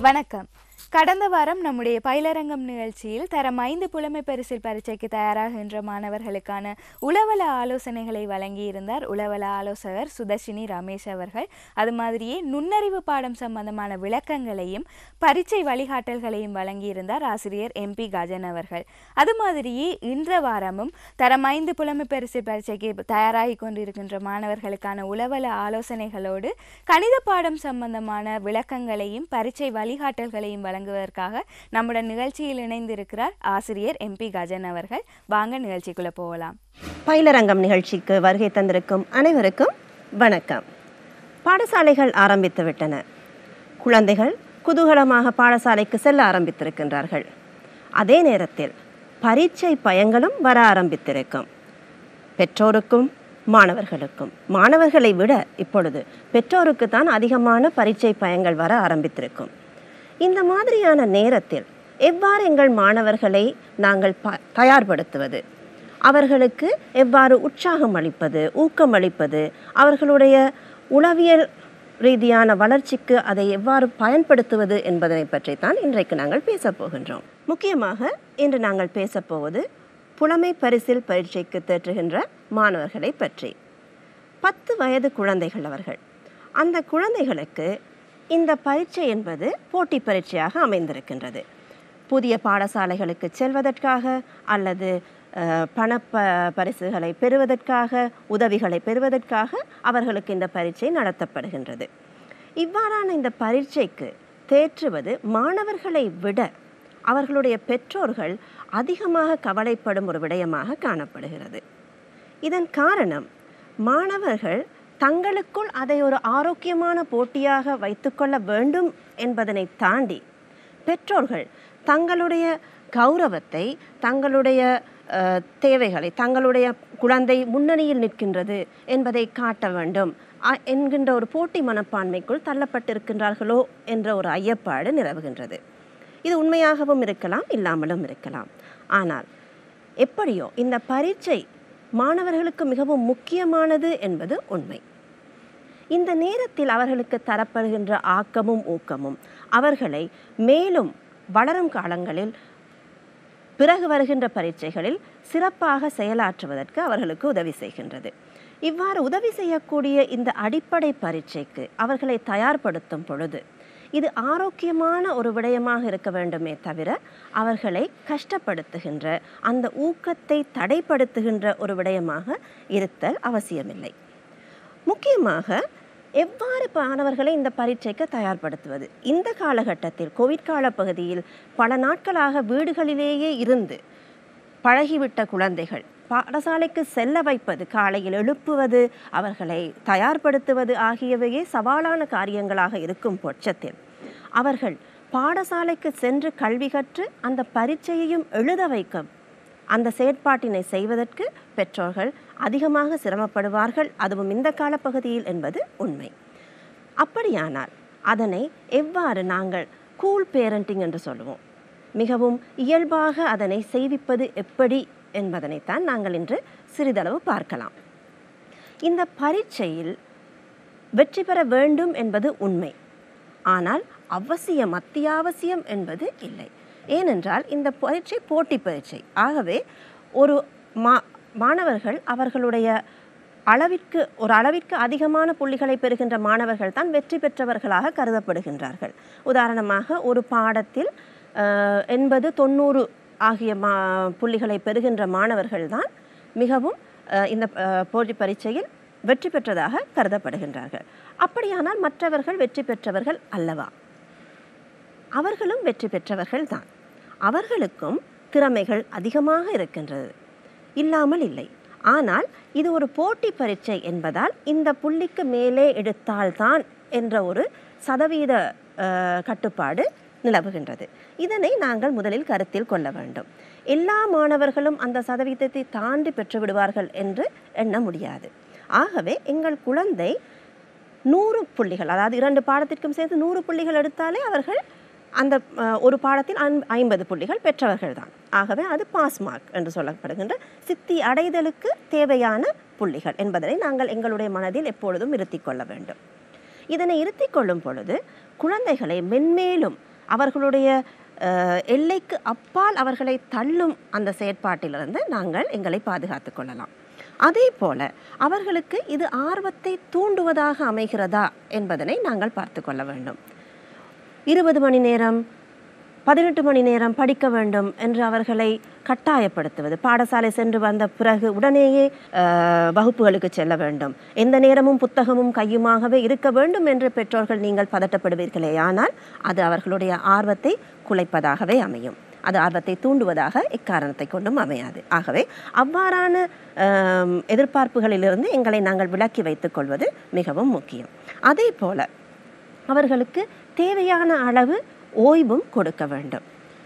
வணக்கம் கடந்த வாரம் நம்முடைய பயிலரங்கம் நிகழ்ச்சியில் தரம் ஐந்து புலமை பரிசில் பரீட்சைக்கு தயாராகின்ற மாணவர்களுக்கான உளவல ஆலோசனைகளை வழங்கியிருந்தார் உளவல ஆலோசகர் சுதர்ஷினி ரமேஷ் அவர்கள் அது மாதிரியே நுண்ணறிவு பாடம் சம்பந்தமான விளக்கங்களையும் பரீட்சை வழிகாட்டல்களையும் வழங்கியிருந்தார் ஆசிரியர் எம்பி கஜன் அவர்கள் அது மாதிரியே இன்ற வாரமும் தரம் ஐந்து புலமை பரிசில் பரீட்சைக்கு தயாராகி கொண்டிருக்கின்ற மாணவர்களுக்கான உளவல ஆலோசனைகளோடு கணித பாடம் சம்பந்தமான விளக்கங்களையும் பரீட்சை வழிகாட்டல்களையும் வழங்குவதற்காக நம்முடன் நிகழ்ச்சியில் இணைந்திருக்கிறார் ஆசிரியர் எம்பி கஜன் அவர்கள் வாங்க நிகழ்ச்சிக்குள்ள போகலாம் பயிலரங்கம் நிகழ்ச்சிக்கு வருகை தந்திருக்கும் அனைவருக்கும் வணக்கம் பாடசாலைகள் ஆரம்பித்து விட்டன குழந்தைகள் குதூகலமாக பாடசாலைக்கு செல்ல ஆரம்பித்திருக்கின்றார்கள் அதே நேரத்தில் பரீட்சை பயங்களும் வர ஆரம்பித்திருக்கும் பெற்றோருக்கும் மாணவர்களுக்கும் மாணவர்களை விட இப்பொழுது பெற்றோருக்கு தான் அதிகமான பரீட்சை பயங்கள் வர ஆரம்பித்திருக்கும் இந்த மாதிரியான நேரத்தில் எவ்வாறு எங்கள் மாணவர்களை நாங்கள் ப தயார்படுத்துவது அவர்களுக்கு எவ்வாறு உற்சாகம் அளிப்பது ஊக்கம் அளிப்பது அவர்களுடைய உளவியல் ரீதியான வளர்ச்சிக்கு அதை எவ்வாறு பயன்படுத்துவது என்பதனை பற்றித்தான் இன்றைக்கு நாங்கள் பேசப் போகின்றோம் முக்கியமாக இன்று நாங்கள் பேசப்போவது புலமை பரிசில் பரீட்சைக்கு தேற்றுகின்ற மாணவர்களை பற்றி பத்து வயது குழந்தைகள் அவர்கள் அந்த குழந்தைகளுக்கு இந்த பரீட்சை என்பது போட்டி பரீட்சையாக அமைந்திருக்கின்றது புதிய பாடசாலைகளுக்கு செல்வதற்காக அல்லது அஹ், பண ப பரிசுகளை பெறுவதற்காக உதவிகளை பெறுவதற்காக அவர்களுக்கு இந்த பரீட்சை நடத்தப்படுகின்றது இவ்வாறான இந்த பரீட்சைக்கு தேற்றுவது மாணவர்களை விட அவர்களுடைய பெற்றோர்கள் அதிகமாக கவலைப்படும் ஒரு விடயமாக காணப்படுகிறது இதன் காரணம் மாணவர்கள் தங்களுக்குள் அதை ஒரு ஆரோக்கியமான போட்டியாக வைத்துக்கொள்ள வேண்டும் என்பதனை தாண்டி பெற்றோர்கள் தங்களுடைய கௌரவத்தை தங்களுடைய அஹ், தேவைகளை தங்களுடைய குழந்தை முன்னணியில் நிற்கின்றது என்பதை காட்ட வேண்டும் அ- என்கின்ற ஒரு போட்டி மனப்பான்மைக்குள் தள்ளப்பட்டிருக்கின்றார்களோ என்ற ஒரு ஐயப்பாடு நிலவுகின்றது இது உண்மையாகவும் இருக்கலாம் இல்லாமலும் இருக்கலாம் ஆனால் எப்படியோ இந்த பரீட்சை மாணவர்களுக்கு மிகவும் முக்கியமானது என்பது உண்மை இந்த நேரத்தில் அவர்களுக்கு தரப்படுகின்ற ஆக்கமும் ஊக்கமும் அவர்களை மேலும் வளரும் காலங்களில் பிறகு வருகின்ற பரீட்சைகளில் சிறப்பாக செயலாற்றுவதற்கு அவர்களுக்கு உதவி செய்கின்றது இவ்வாறு உதவி செய்யக்கூடிய இந்த அடிப்படை பரீட்சைக்கு அவர்களை தயார்படுத்தும் பொழுது இது ஆரோக்கியமான ஒரு விடயமாக இருக்க வேண்டுமே தவிர அவர்களை கஷ்டப்படுத்துகின்ற அந்த ஊக்கத்தை தடைப்படுத்துகின்ற ஒரு விடயமாக இருத்தல் அவசியமில்லை முக்கியமாக எவ்வாறு மாணவர்களை இந்த பரீட்சைக்கு தயார்படுத்துவது இந்த காலகட்டத்தில் கோவிட் கால பகுதியில் பல நாட்களாக வீடுகளிலேயே இருந்து பழகிவிட்ட குழந்தைகள் பாடசாலைக்கு செல்ல வைப்பது காலையில் எழுப்புவது அவர்களை தயார்படுத்துவது ஆகியவையே சவாலான காரியங்களாக இருக்கும் பட்சத்தில் அவர்கள் பாடசாலைக்கு சென்று கல்வி கற்று அந்த பரீட்சையையும் எழுத வைக்க அந்த செயற்பாட்டினை செய்வதற்கு பெற்றோர்கள் அதிகமாக சிரமப்படுவார்கள் அதுவும் இந்த காலப்பகுதியில் என்பது உண்மை அப்படியானால் அதனை எவ்வாறு நாங்கள் கூல் பேரண்டிங் என்று சொல்லுவோம் மிகவும் இயல்பாக அதனை செய்விப்பது எப்படி என்பதனைத்தான் நாங்கள் இன்று சிறிதளவு பார்க்கலாம் இந்த பரீட்சையில் வெற்றி பெற வேண்டும் என்பது உண்மை ஆனால் அவசியம் அத்தியாவசியம் என்பது இல்லை ஏனென்றால் இந்த பரீட்சை போட்டி பரீட்சை ஆகவே ஒரு மா மாணவர்கள் அவர்களுடைய அளவிற்கு ஒரு அளவிற்கு அதிகமான புள்ளிகளை பெறுகின்ற மாணவர்கள் தான் வெற்றி பெற்றவர்களாக கருதப்படுகின்றார்கள் உதாரணமாக ஒரு பாடத்தில் அஹ், எண்பது தொண்ணூறு ஆகிய மா புள்ளிகளை பெறுகின்ற மாணவர்கள் தான் மிகவும் அஹ், இந்த அஹ், போட்டி பரீட்சையில் வெற்றி பெற்றதாக கருதப்படுகின்றார்கள் அப்படியானால் மற்றவர்கள் வெற்றி பெற்றவர்கள் அல்லவா அவர்களும் வெற்றி பெற்றவர்கள் தான் அவர்களுக்கும் திறமைகள் அதிகமாக இருக்கின்றது இல்லாமல் இல்லை ஆனால் இது ஒரு போட்டி பரீட்சை என்பதால் இந்த புள்ளிக்கு மேலே எடுத்தால்தான் என்ற ஒரு சதவீத அஹ், கட்டுப்பாடு நிலவுகின்றது இதனை நாங்கள் முதலில் கருத்தில் கொள்ள வேண்டும் எல்லா மாணவர்களும் அந்த சதவீதத்தை தாண்டி பெற்று விடுவார்கள் என்று எண்ண முடியாது ஆகவே எங்கள் குழந்தை நூறு புள்ளிகள் அதாவது இரண்டு பாடத்திற்கும் சேர்த்து நூறு புள்ளிகள் எடுத்தாலே அவர்கள் அந்த அஹ், ஒரு பாடத்தில் ஐம்- ஐம்பது புள்ளிகள் பெற்றவர்கள் தான் ஆகவே அது பாஸ் மார்க் என்று சொல்லப்படுகின்ற சித்தி அடைதலுக்கு தேவையான புள்ளிகள் என்பதனை நாங்கள் எங்களுடைய மனதில் எப்பொழுதும் இருத்திக் கொள்ள வேண்டும் இதனை இருத்திக் கொள்ளும் பொழுது குழந்தைகளை மென்மேலும் அவர்களுடைய அஹ், எல்லைக்கு அப்பால் அவர்களை தள்ளும் அந்த செயற்பாட்டிலிருந்து நாங்கள் எங்களை பாதுகாத்து கொள்ளலாம் அதே போல அவர்களுக்கு இது ஆர்வத்தை தூண்டுவதாக அமைகிறதா என்பதனை நாங்கள் பார்த்து கொள்ள வேண்டும் இருபது மணி நேரம் பதினெட்டு மணி நேரம் படிக்க வேண்டும் என்று அவர்களை கட்டாயப்படுத்துவது பாடசாலை சென்று வந்த பிறகு உடனேயே அஹ், வகுப்புகளுக்கு செல்ல வேண்டும் எந்த நேரமும் புத்தகமும் கையுமாகவே இருக்க வேண்டும் என்று பெற்றோர்கள் நீங்கள் பதட்டப்படுவீர்களே ஆனால் அது அவர்களுடைய ஆர்வத்தை குலைப்பதாகவே அமையும் அது ஆர்வத்தை தூண்டுவதாக எக்காரணத்தை கொண்டும் அமையாது ஆகவே அவ்வாறான அஹ், எதிர்பார்ப்புகளிலிருந்து எங்களை நாங்கள் விலக்கி வைத்துக் கொள்வது மிகவும் முக்கியம் அதே போல அவர்களுக்கு தேவையான அளவு ஓய்வும் கொடுக்க வேண்டும்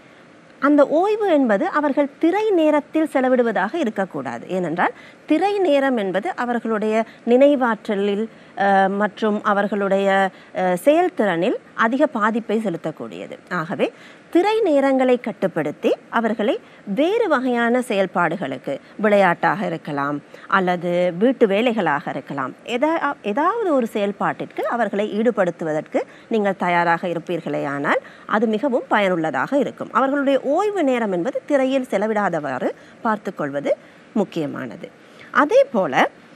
அந்த ஓய்வு என்பது அவர்கள் திரை நேரத்தில் செலவிடுவதாக இருக்கக்கூடாது ஏனென்றால் திரை நேரம் என்பது அவர்களுடைய நினைவாற்றலில் அஹ், மற்றும் அவர்களுடைய அஹ், செயல்திறனில் அதிக பாதிப்பை செலுத்தக்கூடியது ஆகவே திரை நேரங்களை கட்டுப்படுத்தி அவர்களை வேறு வகையான செயல்பாடுகளுக்கு விளையாட்டாக இருக்கலாம் அல்லது வீட்டு வேலைகளாக இருக்கலாம் எதா ஏதாவது ஒரு செயல்பாட்டிற்கு அவர்களை ஈடுபடுத்துவதற்கு நீங்கள் தயாராக இருப்பீர்களேயானால் அது மிகவும் பயனுள்ளதாக இருக்கும் அவர்களுடைய ஓய்வு நேரம் என்பது திரையில் செலவிடாதவாறு பார்த்துக்கொள்வது முக்கியமானது அதே போல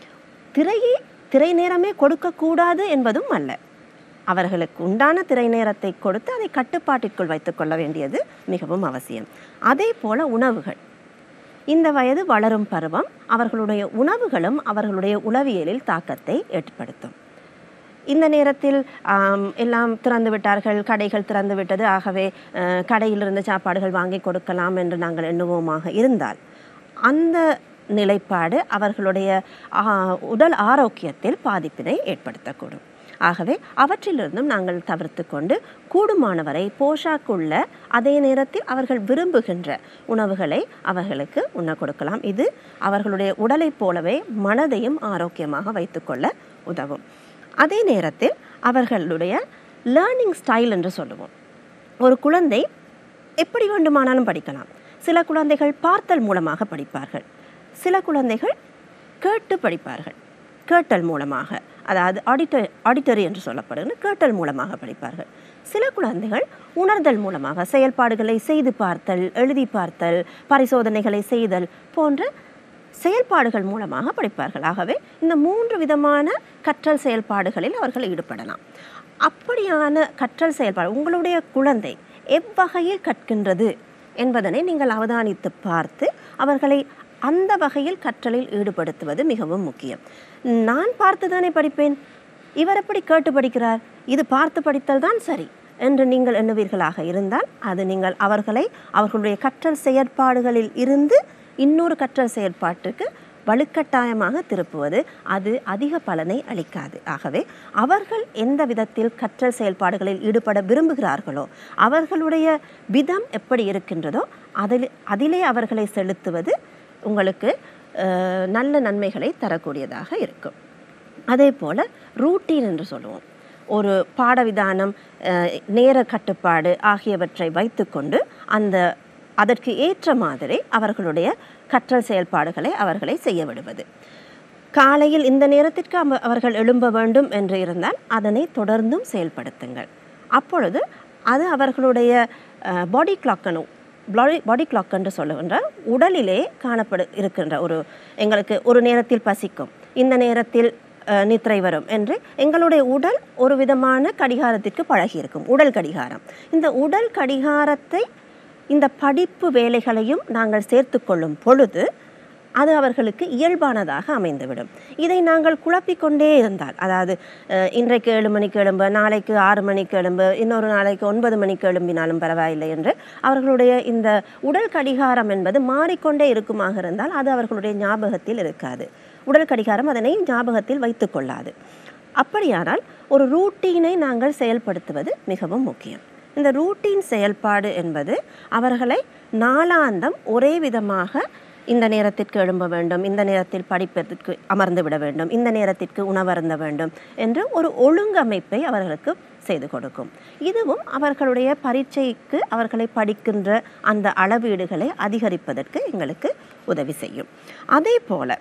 திரையை திரை நேரமே கொடுக்கக்கூடாது என்பதும் அல்ல அவர்களுக்கு உண்டான திரை நேரத்தை கொடுத்து அதை கட்டுப்பாட்டிற்குள் வைத்துக்கொள்ள வேண்டியது மிகவும் அவசியம் அதே போல உணவுகள் இந்த வயது வளரும் பருவம் அவர்களுடைய உணவுகளும் அவர்களுடைய உளவியலில் தாக்கத்தை ஏற்படுத்தும் இந்த நேரத்தில் ஆம், எல்லாம் திறந்து விட்டார்கள் கடைகள் திறந்து விட்டது ஆகவே அஹ், கடையிலிருந்து சாப்பாடுகள் வாங்கி கொடுக்கலாம் என்று நாங்கள் எண்ணுவோமாக இருந்தால் அந்த நிலைப்பாடு அவர்களுடைய ஆ, உடல் ஆரோக்கியத்தில் பாதிப்பினை ஏற்படுத்தக்கூடும் ஆகவே அவற்றிலிருந்தும் நாங்கள் தவிர்த்து கொண்டு கூடுமானவரை போஷாக்குள்ள அதே நேரத்தில் அவர்கள் விரும்புகின்ற உணவுகளை அவர்களுக்கு உண்ண கொடுக்கலாம் இது அவர்களுடைய உடலைப் போலவே மனதையும் ஆரோக்கியமாக வைத்துக்கொள்ள உதவும் அதே நேரத்தில் அவர்களுடைய லேர்னிங் ஸ்டைல் என்று சொல்லுவோம் ஒரு குழந்தை எப்படி வேண்டுமானாலும் படிக்கலாம் சில குழந்தைகள் பார்த்தல் மூலமாக படிப்பார்கள் சில குழந்தைகள் கேட்டு படிப்பார்கள் கேட்டல் மூலமாக அதாவது ஆடிட்டர் ஆடிட்டரி என்று சொல்லப்படுகிற கேட்டல் மூலமாக படிப்பார்கள் சில குழந்தைகள் உணர்தல் மூலமாக செயல்பாடுகளை செய்து பார்த்தல் எழுதி பார்த்தல் பரிசோதனைகளை செய்தல் போன்ற செயல்பாடுகள் மூலமாக படிப்பார்கள் ஆகவே இந்த மூன்று விதமான கற்றல் செயல்பாடுகளில் அவர்கள் ஈடுபடலாம் அப்படியான கற்றல் செயல்பாடு உங்களுடைய குழந்தை எவ்வகையில் கற்கின்றது என்பதனை நீங்கள் அவதானித்து பார்த்து அவர்களை அந்த வகையில் கற்றலில் ஈடுபடுத்துவது மிகவும் முக்கியம் நான் பார்த்து தானே படிப்பேன் இவர் எப்படி கேட்டு படிக்கிறார் இது பார்த்து படித்தல் தான் சரி என்று நீங்கள் எண்ணுவீர்களாக இருந்தால் அது நீங்கள் அவர்களை அவர்களுடைய கற்றல் செயற்பாடுகளில் இருந்து இன்னொரு கற்றல் செயற்பாட்டுக்கு வலுக்கட்டாயமாக திருப்புவது அது அதிக பலனை அளிக்காது ஆகவே அவர்கள் எந்த விதத்தில் கற்றல் செயல்பாடுகளில் ஈடுபட விரும்புகிறார்களோ அவர்களுடைய விதம் எப்படி இருக்கின்றதோ அதில் அதிலே அவர்களை செலுத்துவது உங்களுக்கு அஹ், நல்ல நன்மைகளை தரக்கூடியதாக இருக்கும் அதே போல் ரூட்டீன் என்று சொல்லுவோம் ஒரு பாடவிதானம் அஹ், நேர கட்டுப்பாடு ஆகியவற்றை வைத்துக்கொண்டு அந்த அதற்கு ஏற்ற மாதிரி அவர்களுடைய கற்றல் செயல்பாடுகளை அவர்களை செய்ய விடுவது காலையில் இந்த நேரத்திற்கு அவ- அவர்கள் எழும்ப வேண்டும் என்று இருந்தால் அதனை தொடர்ந்தும் செயல்படுத்துங்கள் அப்பொழுது அது அவர்களுடைய பாடி கிளாக்கனு பாடி பாடி கிளாக் என்று சொல்லுகின்ற உடலிலே காணப்படு இருக்கின்ற ஒரு எங்களுக்கு ஒரு நேரத்தில் பசிக்கும் இந்த நேரத்தில் அஹ், நித்திரை வரும் என்று எங்களுடைய உடல் ஒரு விதமான கடிகாரத்திற்கு பழகியிருக்கும் உடல் கடிகாரம் இந்த உடல் கடிகாரத்தை இந்த படிப்பு வேலைகளையும் நாங்கள் சேர்த்துக்கொள்ளும் பொழுது அது அவர்களுக்கு இயல்பானதாக அமைந்துவிடும் இதை நாங்கள் குழப்பிக்கொண்டே இருந்தால் அதாவது அஹ், இன்றைக்கு ஏழு மணிக்கு எழும்ப நாளைக்கு ஆறு மணிக்கு எழும்ப இன்னொரு நாளைக்கு ஒன்பது மணிக்கு எழும்பினாலும் பரவாயில்லை என்று அவர்களுடைய இந்த உடல் கடிகாரம் என்பது மாறிக்கொண்டே இருக்குமாக இருந்தால் அது அவர்களுடைய ஞாபகத்தில் இருக்காது உடல் கடிகாரம் அதனை ஞாபகத்தில் வைத்துக் கொள்ளாது அப்படியானால் ஒரு ரூட்டீனை நாங்கள் செயல்படுத்துவது மிகவும் முக்கியம் இந்த ரூட்டீன் செயல்பாடு என்பது அவர்களை நாளாந்தம் ஒரே விதமாக இந்த நேரத்திற்கு எழும்ப வேண்டும் இந்த நேரத்தில் படிப்பதற்கு அமர்ந்து விட வேண்டும் இந்த நேரத்திற்கு உணவருந்த வேண்டும் என்று ஒரு ஒழுங்கமைப்பை அவர்களுக்கு செய்து கொடுக்கும் இதுவும் அவர்களுடைய பரீட்சைக்கு அவர்களை படிக்கின்ற அந்த அளவீடுகளை அதிகரிப்பதற்கு எங்களுக்கு உதவி செய்யும் அதே போல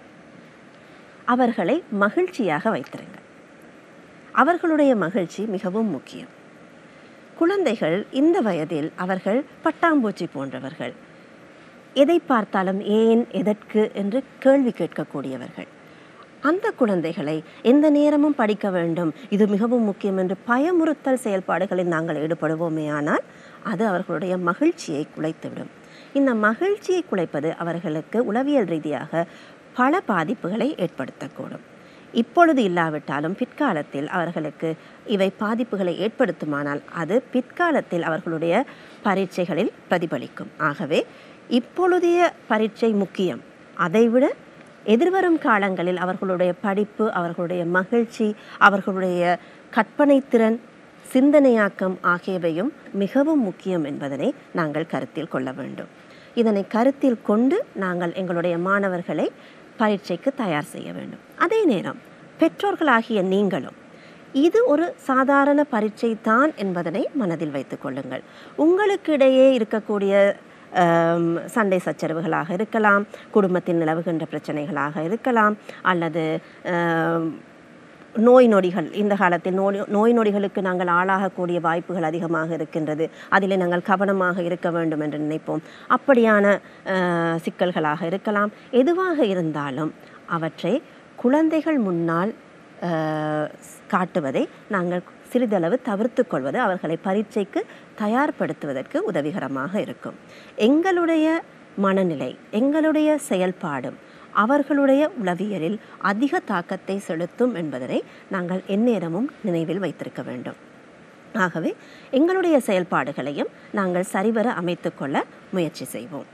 அவர்களை மகிழ்ச்சியாக வைத்திருங்கள் அவர்களுடைய மகிழ்ச்சி மிகவும் முக்கியம் குழந்தைகள் இந்த வயதில் அவர்கள் பட்டாம்பூச்சி போன்றவர்கள் எதை பார்த்தாலும் ஏன் எதற்கு என்று கேள்வி கேட்கக்கூடியவர்கள் அந்த குழந்தைகளை எந்த நேரமும் படிக்க வேண்டும் இது மிகவும் முக்கியம் என்று பயமுறுத்தல் செயல்பாடுகளில் நாங்கள் ஈடுபடுவோமே ஆனால் அது அவர்களுடைய மகிழ்ச்சியை குலைத்துவிடும் இந்த மகிழ்ச்சியை குலைப்பது அவர்களுக்கு உளவியல் ரீதியாக பல பாதிப்புகளை ஏற்படுத்தக்கூடும் இப்பொழுது இல்லாவிட்டாலும் பிற்காலத்தில் அவர்களுக்கு இவை பாதிப்புகளை ஏற்படுத்துமானால் அது பிற்காலத்தில் அவர்களுடைய பரீட்சைகளில் பிரதிபலிக்கும் ஆகவே இப்பொழுதைய பரீட்சை முக்கியம் அதைவிட எதிர்வரும் காலங்களில் அவர்களுடைய படிப்பு அவர்களுடைய மகிழ்ச்சி அவர்களுடைய கற்பனை திறன் சிந்தனையாக்கம் ஆகியவையும் மிகவும் முக்கியம் என்பதனை நாங்கள் கருத்தில் கொள்ள வேண்டும் இதனை கருத்தில் கொண்டு நாங்கள் எங்களுடைய மாணவர்களை பரீட்சைக்கு தயார் செய்ய வேண்டும் அதே நேரம் பெற்றோர்களாகிய நீங்களும் இது ஒரு சாதாரண பரீட்சை தான் என்பதனை மனதில் வைத்துக் கொள்ளுங்கள் உங்களுக்கு இடையே இருக்கக்கூடிய ஆம், சண்டை சச்சரவுகளாக இருக்கலாம் குடும்பத்தில் நிலவுகின்ற பிரச்சனைகளாக இருக்கலாம் அல்லது ஆம், நோய் நொடிகள் இந்த காலத்தில் நோய் நோய் நொடிகளுக்கு நாங்கள் ஆளாகக்கூடிய வாய்ப்புகள் அதிகமாக இருக்கின்றது அதில் நாங்கள் கவனமாக இருக்க வேண்டும் என்று நினைப்போம் அப்படியான அஹ், சிக்கல்களாக இருக்கலாம் எதுவாக இருந்தாலும் அவற்றை குழந்தைகள் முன்னால் அஹ், காட்டுவதை நாங்கள் சிறிதளவு தவிர்த்து கொள்வது அவர்களை பரீட்சைக்கு தயார்படுத்துவதற்கு உதவிகரமாக இருக்கும் எங்களுடைய மனநிலை எங்களுடைய செயல்பாடும் அவர்களுடைய உளவியலில் அதிக தாக்கத்தை செலுத்தும் என்பதனை நாங்கள் எந்நேரமும் நினைவில் வைத்திருக்க வேண்டும் ஆகவே எங்களுடைய செயல்பாடுகளையும் நாங்கள் சரிவர அமைத்துக்கொள்ள முயற்சி செய்வோம்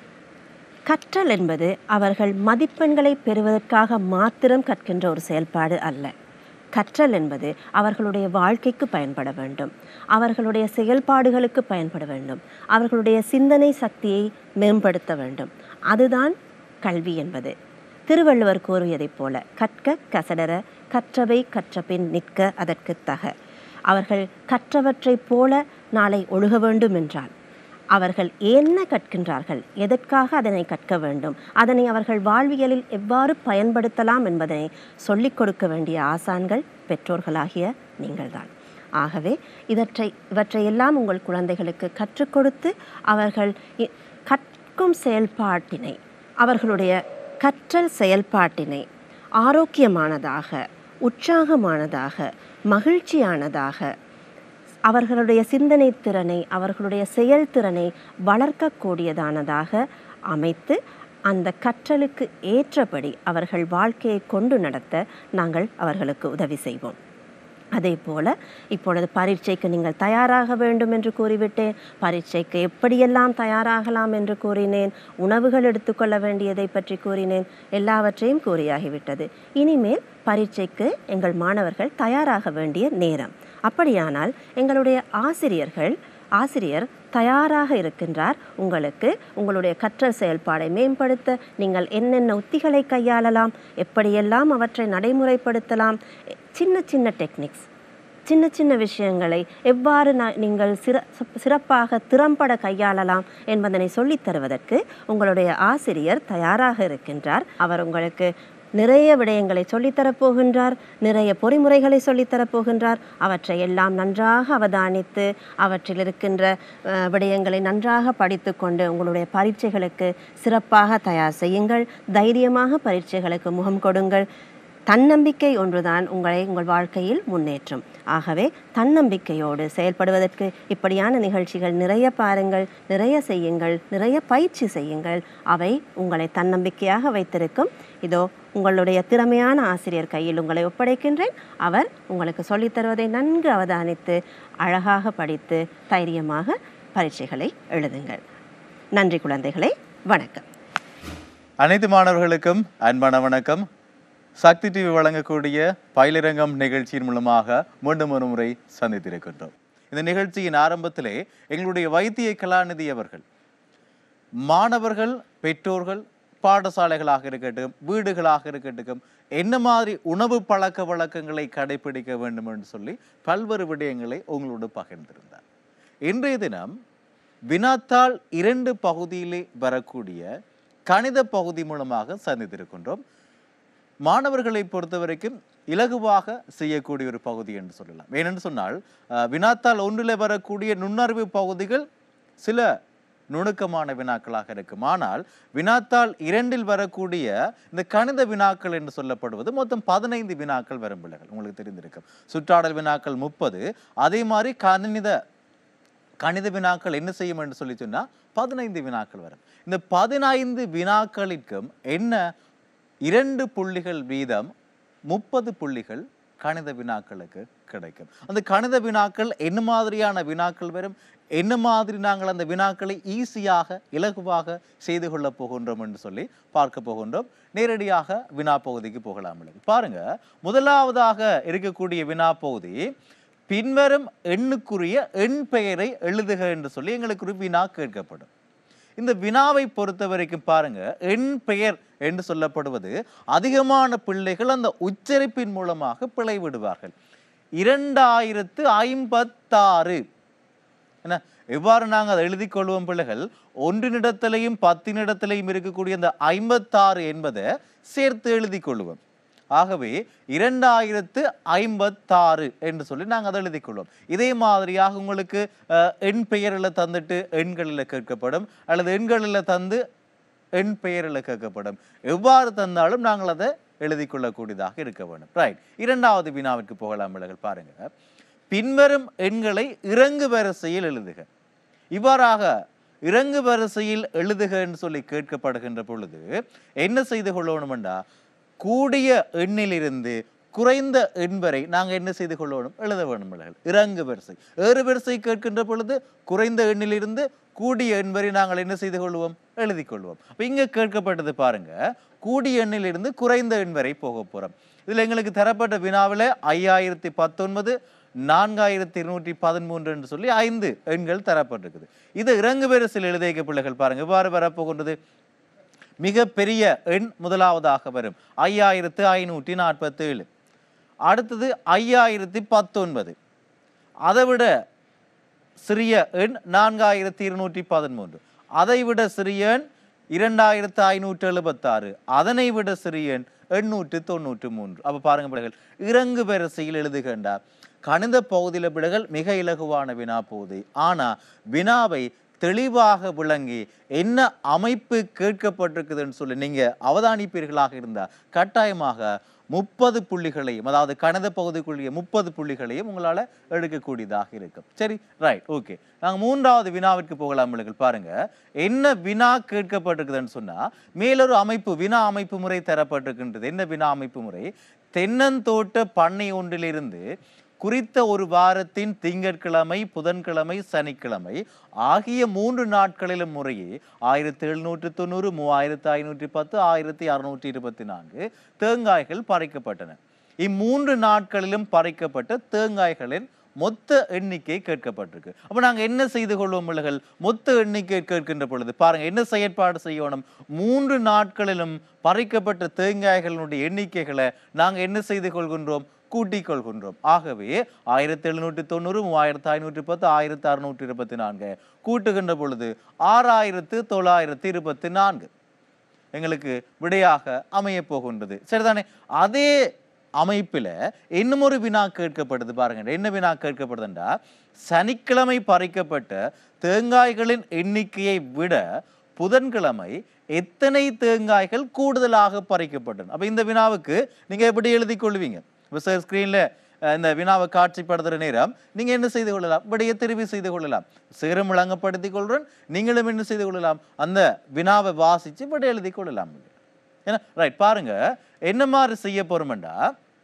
கற்றல் என்பது அவர்கள் மதிப்பெண்களை பெறுவதற்காக மாத்திரம் கற்கின்ற ஒரு செயல்பாடு அல்ல கற்றல் என்பது அவர்களுடைய வாழ்க்கைக்கு பயன்பட வேண்டும் அவர்களுடைய செயல்பாடுகளுக்கு பயன்பட வேண்டும் அவர்களுடைய சிந்தனை சக்தியை மேம்படுத்த வேண்டும் அதுதான் கல்வி என்பது திருவள்ளுவர் கூறியதைப் போல கற்க கசடர கற்றவை கற்றபின் நிற்க அதற்கு தக அவர்கள் கற்றவற்றைப் போல நாளை ஒழுக வேண்டும் என்றால் அவர்கள் என்ன கற்கின்றார்கள் எதற்காக அதனை கற்க வேண்டும் அதனை அவர்கள் வாழ்வியலில் எவ்வாறு பயன்படுத்தலாம் என்பதனை சொல்லிக் கொடுக்க வேண்டிய ஆசான்கள் பெற்றோர்களாகிய நீங்கள்தான் ஆகவே இதற்றை இவற்றையெல்லாம் உங்கள் குழந்தைகளுக்கு கற்றுக் கொடுத்து அவர்கள் இ- கற்கும் செயல்பாட்டினை அவர்களுடைய கற்றல் செயல்பாட்டினை ஆரோக்கியமானதாக உற்சாகமானதாக மகிழ்ச்சியானதாக அவர்களுடைய சிந்தனை திறனை அவர்களுடைய செயல்திறனை வளர்க்கக்கூடியதானதாக அமைத்து அந்த கற்றலுக்கு ஏற்றபடி அவர்கள் வாழ்க்கையை கொண்டு நடத்த நாங்கள் அவர்களுக்கு உதவி செய்வோம் அதே போல இப்பொழுது பரீட்சைக்கு நீங்கள் தயாராக வேண்டும் என்று கூறிவிட்டேன் பரீட்சைக்கு எப்படியெல்லாம் தயாராகலாம் என்று கூறினேன் உணவுகள் எடுத்துக்கொள்ள வேண்டியதை பற்றி கூறினேன் எல்லாவற்றையும் கூறியாகிவிட்டது இனிமேல் பரீட்சைக்கு எங்கள் மாணவர்கள் தயாராக வேண்டிய நேரம் அப்படியானால் எங்களுடைய ஆசிரியர்கள் ஆசிரியர் தயாராக இருக்கின்றார் உங்களுக்கு உங்களுடைய கற்றல் செயல்பாடை மேம்படுத்த நீங்கள் என்னென்ன உத்திகளை கையாளலாம் எப்படியெல்லாம் அவற்றை நடைமுறைப்படுத்தலாம் எ- சின்ன சின்ன டெக்னிக்ஸ் சின்ன சின்ன விஷயங்களை எவ்வாறு நா- நீங்கள் சிற சிறப்பாக திறம்பட கையாளலாம் என்பதனை சொல்லித் தருவதற்கு உங்களுடைய ஆசிரியர் தயாராக இருக்கின்றார் அவர் உங்களுக்கு நிறைய விடயங்களை சொல்லித்தரப் போகின்றார் நிறைய பொறிமுறைகளை சொல்லித்தரப் போகின்றார் அவற்றை எல்லாம் நன்றாக அவதானித்து அவற்றில் இருக்கின்ற அஹ், விடயங்களை நன்றாக படித்துக்கொண்டு உங்களுடைய பரீட்சைகளுக்கு சிறப்பாக தயார் செய்யுங்கள் தைரியமாக பரீட்சைகளுக்கு முகம் கொடுங்கள் தன்னம்பிக்கை ஒன்றுதான் உங்களை உங்கள் வாழ்க்கையில் முன்னேற்றும் ஆகவே தன்னம்பிக்கையோடு செயல்படுவதற்கு இப்படியான நிகழ்ச்சிகள் நிறைய பாருங்கள் நிறைய செய்யுங்கள் நிறைய பயிற்சி செய்யுங்கள் அவை உங்களை தன்னம்பிக்கையாக வைத்திருக்கும் இதோ உங்களுடைய திறமையான ஆசிரியர் கையில் உங்களை ஒப்படைக்கின்றேன் அவர் உங்களுக்கு சொல்லித் தருவதை நன்கு அவதானித்து அழகாக படித்து தைரியமாக பரீட்சைகளை எழுதுங்கள் நன்றி குழந்தைகளே வணக்கம் அனைத்து மாணவர்களுக்கும் அன்பான வணக்கம் சக்தி டிவி வழங்கக்கூடிய பயிலரங்கம் நிகழ்ச்சியின் மூலமாக மீண்டும் ஒரு முறை சந்தித்திருக்கின்றோம் இந்த நிகழ்ச்சியின் ஆரம்பத்திலே எங்களுடைய வைத்திய கலாநிதி அவர்கள் மாணவர்கள் பெற்றோர்கள் பாடசாலைகளாக இருக்கட்டும் வீடுகளாக இருக்கட்டும் என்ன மாதிரி உணவு பழக்க வழக்கங்களை கடைபிடிக்க வேண்டும் என்று சொல்லி பல்வேறு விடயங்களை உங்களோடு பகிர்ந்திருந்தார் இன்றைய தினம் வினாத்தாள் இரண்டு பகுதியிலே வரக்கூடிய கணித பகுதி மூலமாக சந்தித்திருக்கின்றோம் மாணவர்களை பொறுத்த வரைக்கும் இலகுவாக செய்யக்கூடிய ஒரு பகுதி என்று சொல்லலாம் ஏனென்று சொன்னால் அஹ், வினாத்தாள் ஒன்றில் வரக்கூடிய நுண்ணறிவு பகுதிகள் சில நுணுக்கமான வினாக்களாக இருக்கும் ஆனால் வினாத்தாள் இரண்டில் வரக்கூடிய இந்த கணித வினாக்கள் என்று சொல்லப்படுவது மொத்தம் பதினைந்து வினாக்கள் வரும் பிள்ளைகள் உங்களுக்கு தெரிந்திருக்கும் சுற்றாடல் வினாக்கள் முப்பது அதே மாதிரி கணித கணித வினாக்கள் என்ன செய்யும் என்று சொல்லி சொன்னா பதினைந்து வினாக்கள் வரும் இந்த பதினைந்து வினாக்களுக்கும் என்ன இரண்டு புள்ளிகள் வீதம் முப்பது புள்ளிகள் கணித வினாக்களுக்கு கிடைக்கும் அந்த கணித வினாக்கள் என்ன மாதிரியான வினாக்கள் வரும் என்ன மாதிரி நாங்கள் அந்த வினாக்களை ஈஸியாக இலகுவாக செய்து கொள்ள போகின்றோம் என்று சொல்லி பார்க்க போகின்றோம் நேரடியாக வினா பகுதிக்கு போகலாம் பிள்ளைகள். பாருங்க முதலாவதாக இருக்கக்கூடிய வினா பகுதி பின்வரும் எண்ணுக்குரிய எண் பெயரை எழுதுக என்று சொல்லி எங்களுக்கு ஒரு வினா கேட்கப்படும் இந்த வினாவை பொறுத்த வரைக்கும் பாருங்க எண் பெயர் என்று சொல்லப்படுவது அதிகமான பிள்ளைகள் அந்த உச்சரிப்பின் மூலமாக பிழை விடுவார்கள் இரண்டாயிரத்து ஐம்பத்தாறு என்ன எவ்வாறு நாங்கள் அதை எழுதி கொள்வோம் பிள்ளைகள் ஒன்றினிடத்திலையும் பத்தினிடத்திலையும் இருக்கக்கூடிய அந்த ஐம்பத்தாறு என்பதை சேர்த்து எழுதி கொள்வோம் ஆகவே இரண்டாயிரத்து ஐம்பத்தாறு என்று சொல்லி நாங்கள் அதை எழுதி கொள்வோம் இதே மாதிரியாக உங்களுக்கு அஹ், எண் பெயரில் தந்துட்டு எண்களில் கேட்கப்படும் அல்லது எண்களில் தந்து எண் பெயரில் கேட்கப்படும் எவ்வாறு தந்தாலும் நாங்கள் அதை எழுதி கொள்ளக்கூடியதாக இருக்க வேண்டும் ரைட் இரண்டாவது வினாவிற்கு போகலாம் பிள்ளைகள் பாருங்க பின்வரும் எண்களை இறங்கு வரிசையில் எழுதுக இவ்வாறாக இறங்கு வரிசையில் எழுதுக என்று சொல்லி கேட்கப்படுகின்ற பொழுது என்ன செய்து கொள்ளணும்டா கூடிய எண்ணிலிருந்து குறைந்த எண் வரை நாங்கள் என்ன செய்து கொள்ளணும் எழுத வேண்டும் பிள்ளைகள் இறங்கு வரிசை ஏறு வரிசை கேட்கின்ற பொழுது குறைந்த எண்ணிலிருந்து கூடிய எண் வரை நாங்கள் என்ன செய்து கொள்வோம் எழுதி கொள்வோம் அப்ப இங்க கேட்கப்பட்டது பாருங்க கூடிய எண்ணிலிருந்து குறைந்த எண் வரை போக போறோம் இதுல எங்களுக்கு தரப்பட்ட வினாவில் ஐயாயிரத்தி பத்தொன்பது நான்காயிரத்தி இருநூற்றி பதிமூன்று என்று சொல்லி ஐந்து எண்கள் தரப்பட்டிருக்குது இது இறங்கு வரிசையில் எழுதிய பிள்ளைகள் பாருங்க இவ்வாறு வரப்போகின்றது மிக பெரிய எண் முதலாவதாக வரும் ஐயாயிரத்து ஐநூற்றி நாற்பத்தி ஏழு அடுத்தது ஐயாயிரத்தி பத்தொன்பது அதை விட சிறிய எண் நான்காயிரத்தி இருநூற்றி பதிமூன்று அதை விட சிறிய எண் இரண்டாயிரத்து ஐநூற்று எழுபத்தாறு அதனை விட சிறிய எண் எண்ணூற்று தொண்ணூற்று மூன்று அப்ப பாருங்க பிள்ளைகள் இறங்கு வரிசையில் எழுதுகின்றா கணித பகுதியில் பிள்ளைகள் மிக இலகுவான வினா பகுதி ஆனா வினாவை தெளிவாக விளங்கி என்ன அமைப்பு கேட்கப்பட்டிருக்குதுன்னு சொல்லி நீங்க அவதானிப்பீர்களாக இருந்தா கட்டாயமாக முப்பது புள்ளிகளையும் அதாவது கணித பகுதிக்குரிய முப்பது புள்ளிகளையும் உங்களால எடுக்கக்கூடியதாக இருக்கும் சரி ரைட் ஓகே நாங்க மூன்றாவது வினாவிற்கு போகலாம் பிள்ளைகள் பாருங்க என்ன வினா கேட்கப்பட்டிருக்குதுன்னு சொன்னா மேலொரு அமைப்பு வினா அமைப்பு முறை தரப்பட்டிருக்கின்றது என்ன வினா அமைப்பு முறை தென்னந்தோட்ட பண்ணை ஒன்றிலிருந்து குறித்த ஒரு வாரத்தின் திங்கட்கிழமை புதன்கிழமை சனிக்கிழமை ஆகிய மூன்று நாட்களிலும் முறையே ஆயிரத்தி எழுநூற்று தொண்ணூறு மூவாயிரத்து ஐநூற்றி பத்து ஆயிரத்தி அறுநூற்றி இருபத்தி நான்கு தேங்காய்கள் பறிக்கப்பட்டன இம்மூன்று நாட்களிலும் பறிக்கப்பட்ட தேங்காய்களின் மொத்த எண்ணிக்கை கேட்கப்பட்டிருக்கு அப்ப நாங்க என்ன செய்து கொள்வோம் பிள்ளைகள் மொத்த எண்ணிக்கை கேட்கின்ற பொழுது பாருங்க என்ன செயற்பாடு செய்யணும் மூன்று நாட்களிலும் பறிக்கப்பட்ட தேங்காய்களினுடைய எண்ணிக்கைகளை நாங்க என்ன செய்து கொள்கின்றோம் கூட்டிக் கொள்கின்றோம் ஆகவே ஆயிரத்தி எழுநூற்றி தொண்ணூறு மூவாயிரத்து ஐநூற்றி பத்து ஆயிரத்தி அறுநூற்றி இருபத்தி நான்கு கூட்டுகின்ற பொழுது ஆறாயிரத்து தொள்ளாயிரத்தி இருபத்தி நான்கு எங்களுக்கு விடையாக அமைய போகின்றது சரிதானே அதே அமைப்பில் இன்னும் ஒரு வினா கேட்கப்படுது பாருங்க என்ன வினா கேட்கப்படுதுண்டா சனிக்கிழமை பறிக்கப்பட்ட தேங்காய்களின் எண்ணிக்கையை விட புதன்கிழமை எத்தனை தேங்காய்கள் கூடுதலாக பறிக்கப்பட்டன அப்ப இந்த வினாவுக்கு நீங்க எப்படி எழுதி கொள்வீங்க இப்போ சார் ஸ்க்ரீனில் இந்த வினாவை காட்சிப்படுத்துகிற நேரம் நீங்கள் என்ன செய்து கொள்ளலாம் விடையை தெரிவு செய்து கொள்ளலாம் சிகரம் விளங்கப்படுத்திக் கொள்றேன் நீங்களும் என்ன செய்து கொள்ளலாம் அந்த வினாவை வாசித்து விடை எழுதி கொள்ளலாம் ஏன்னா ரைட் பாருங்க என்ன மாதிரி செய்ய போறோம்டா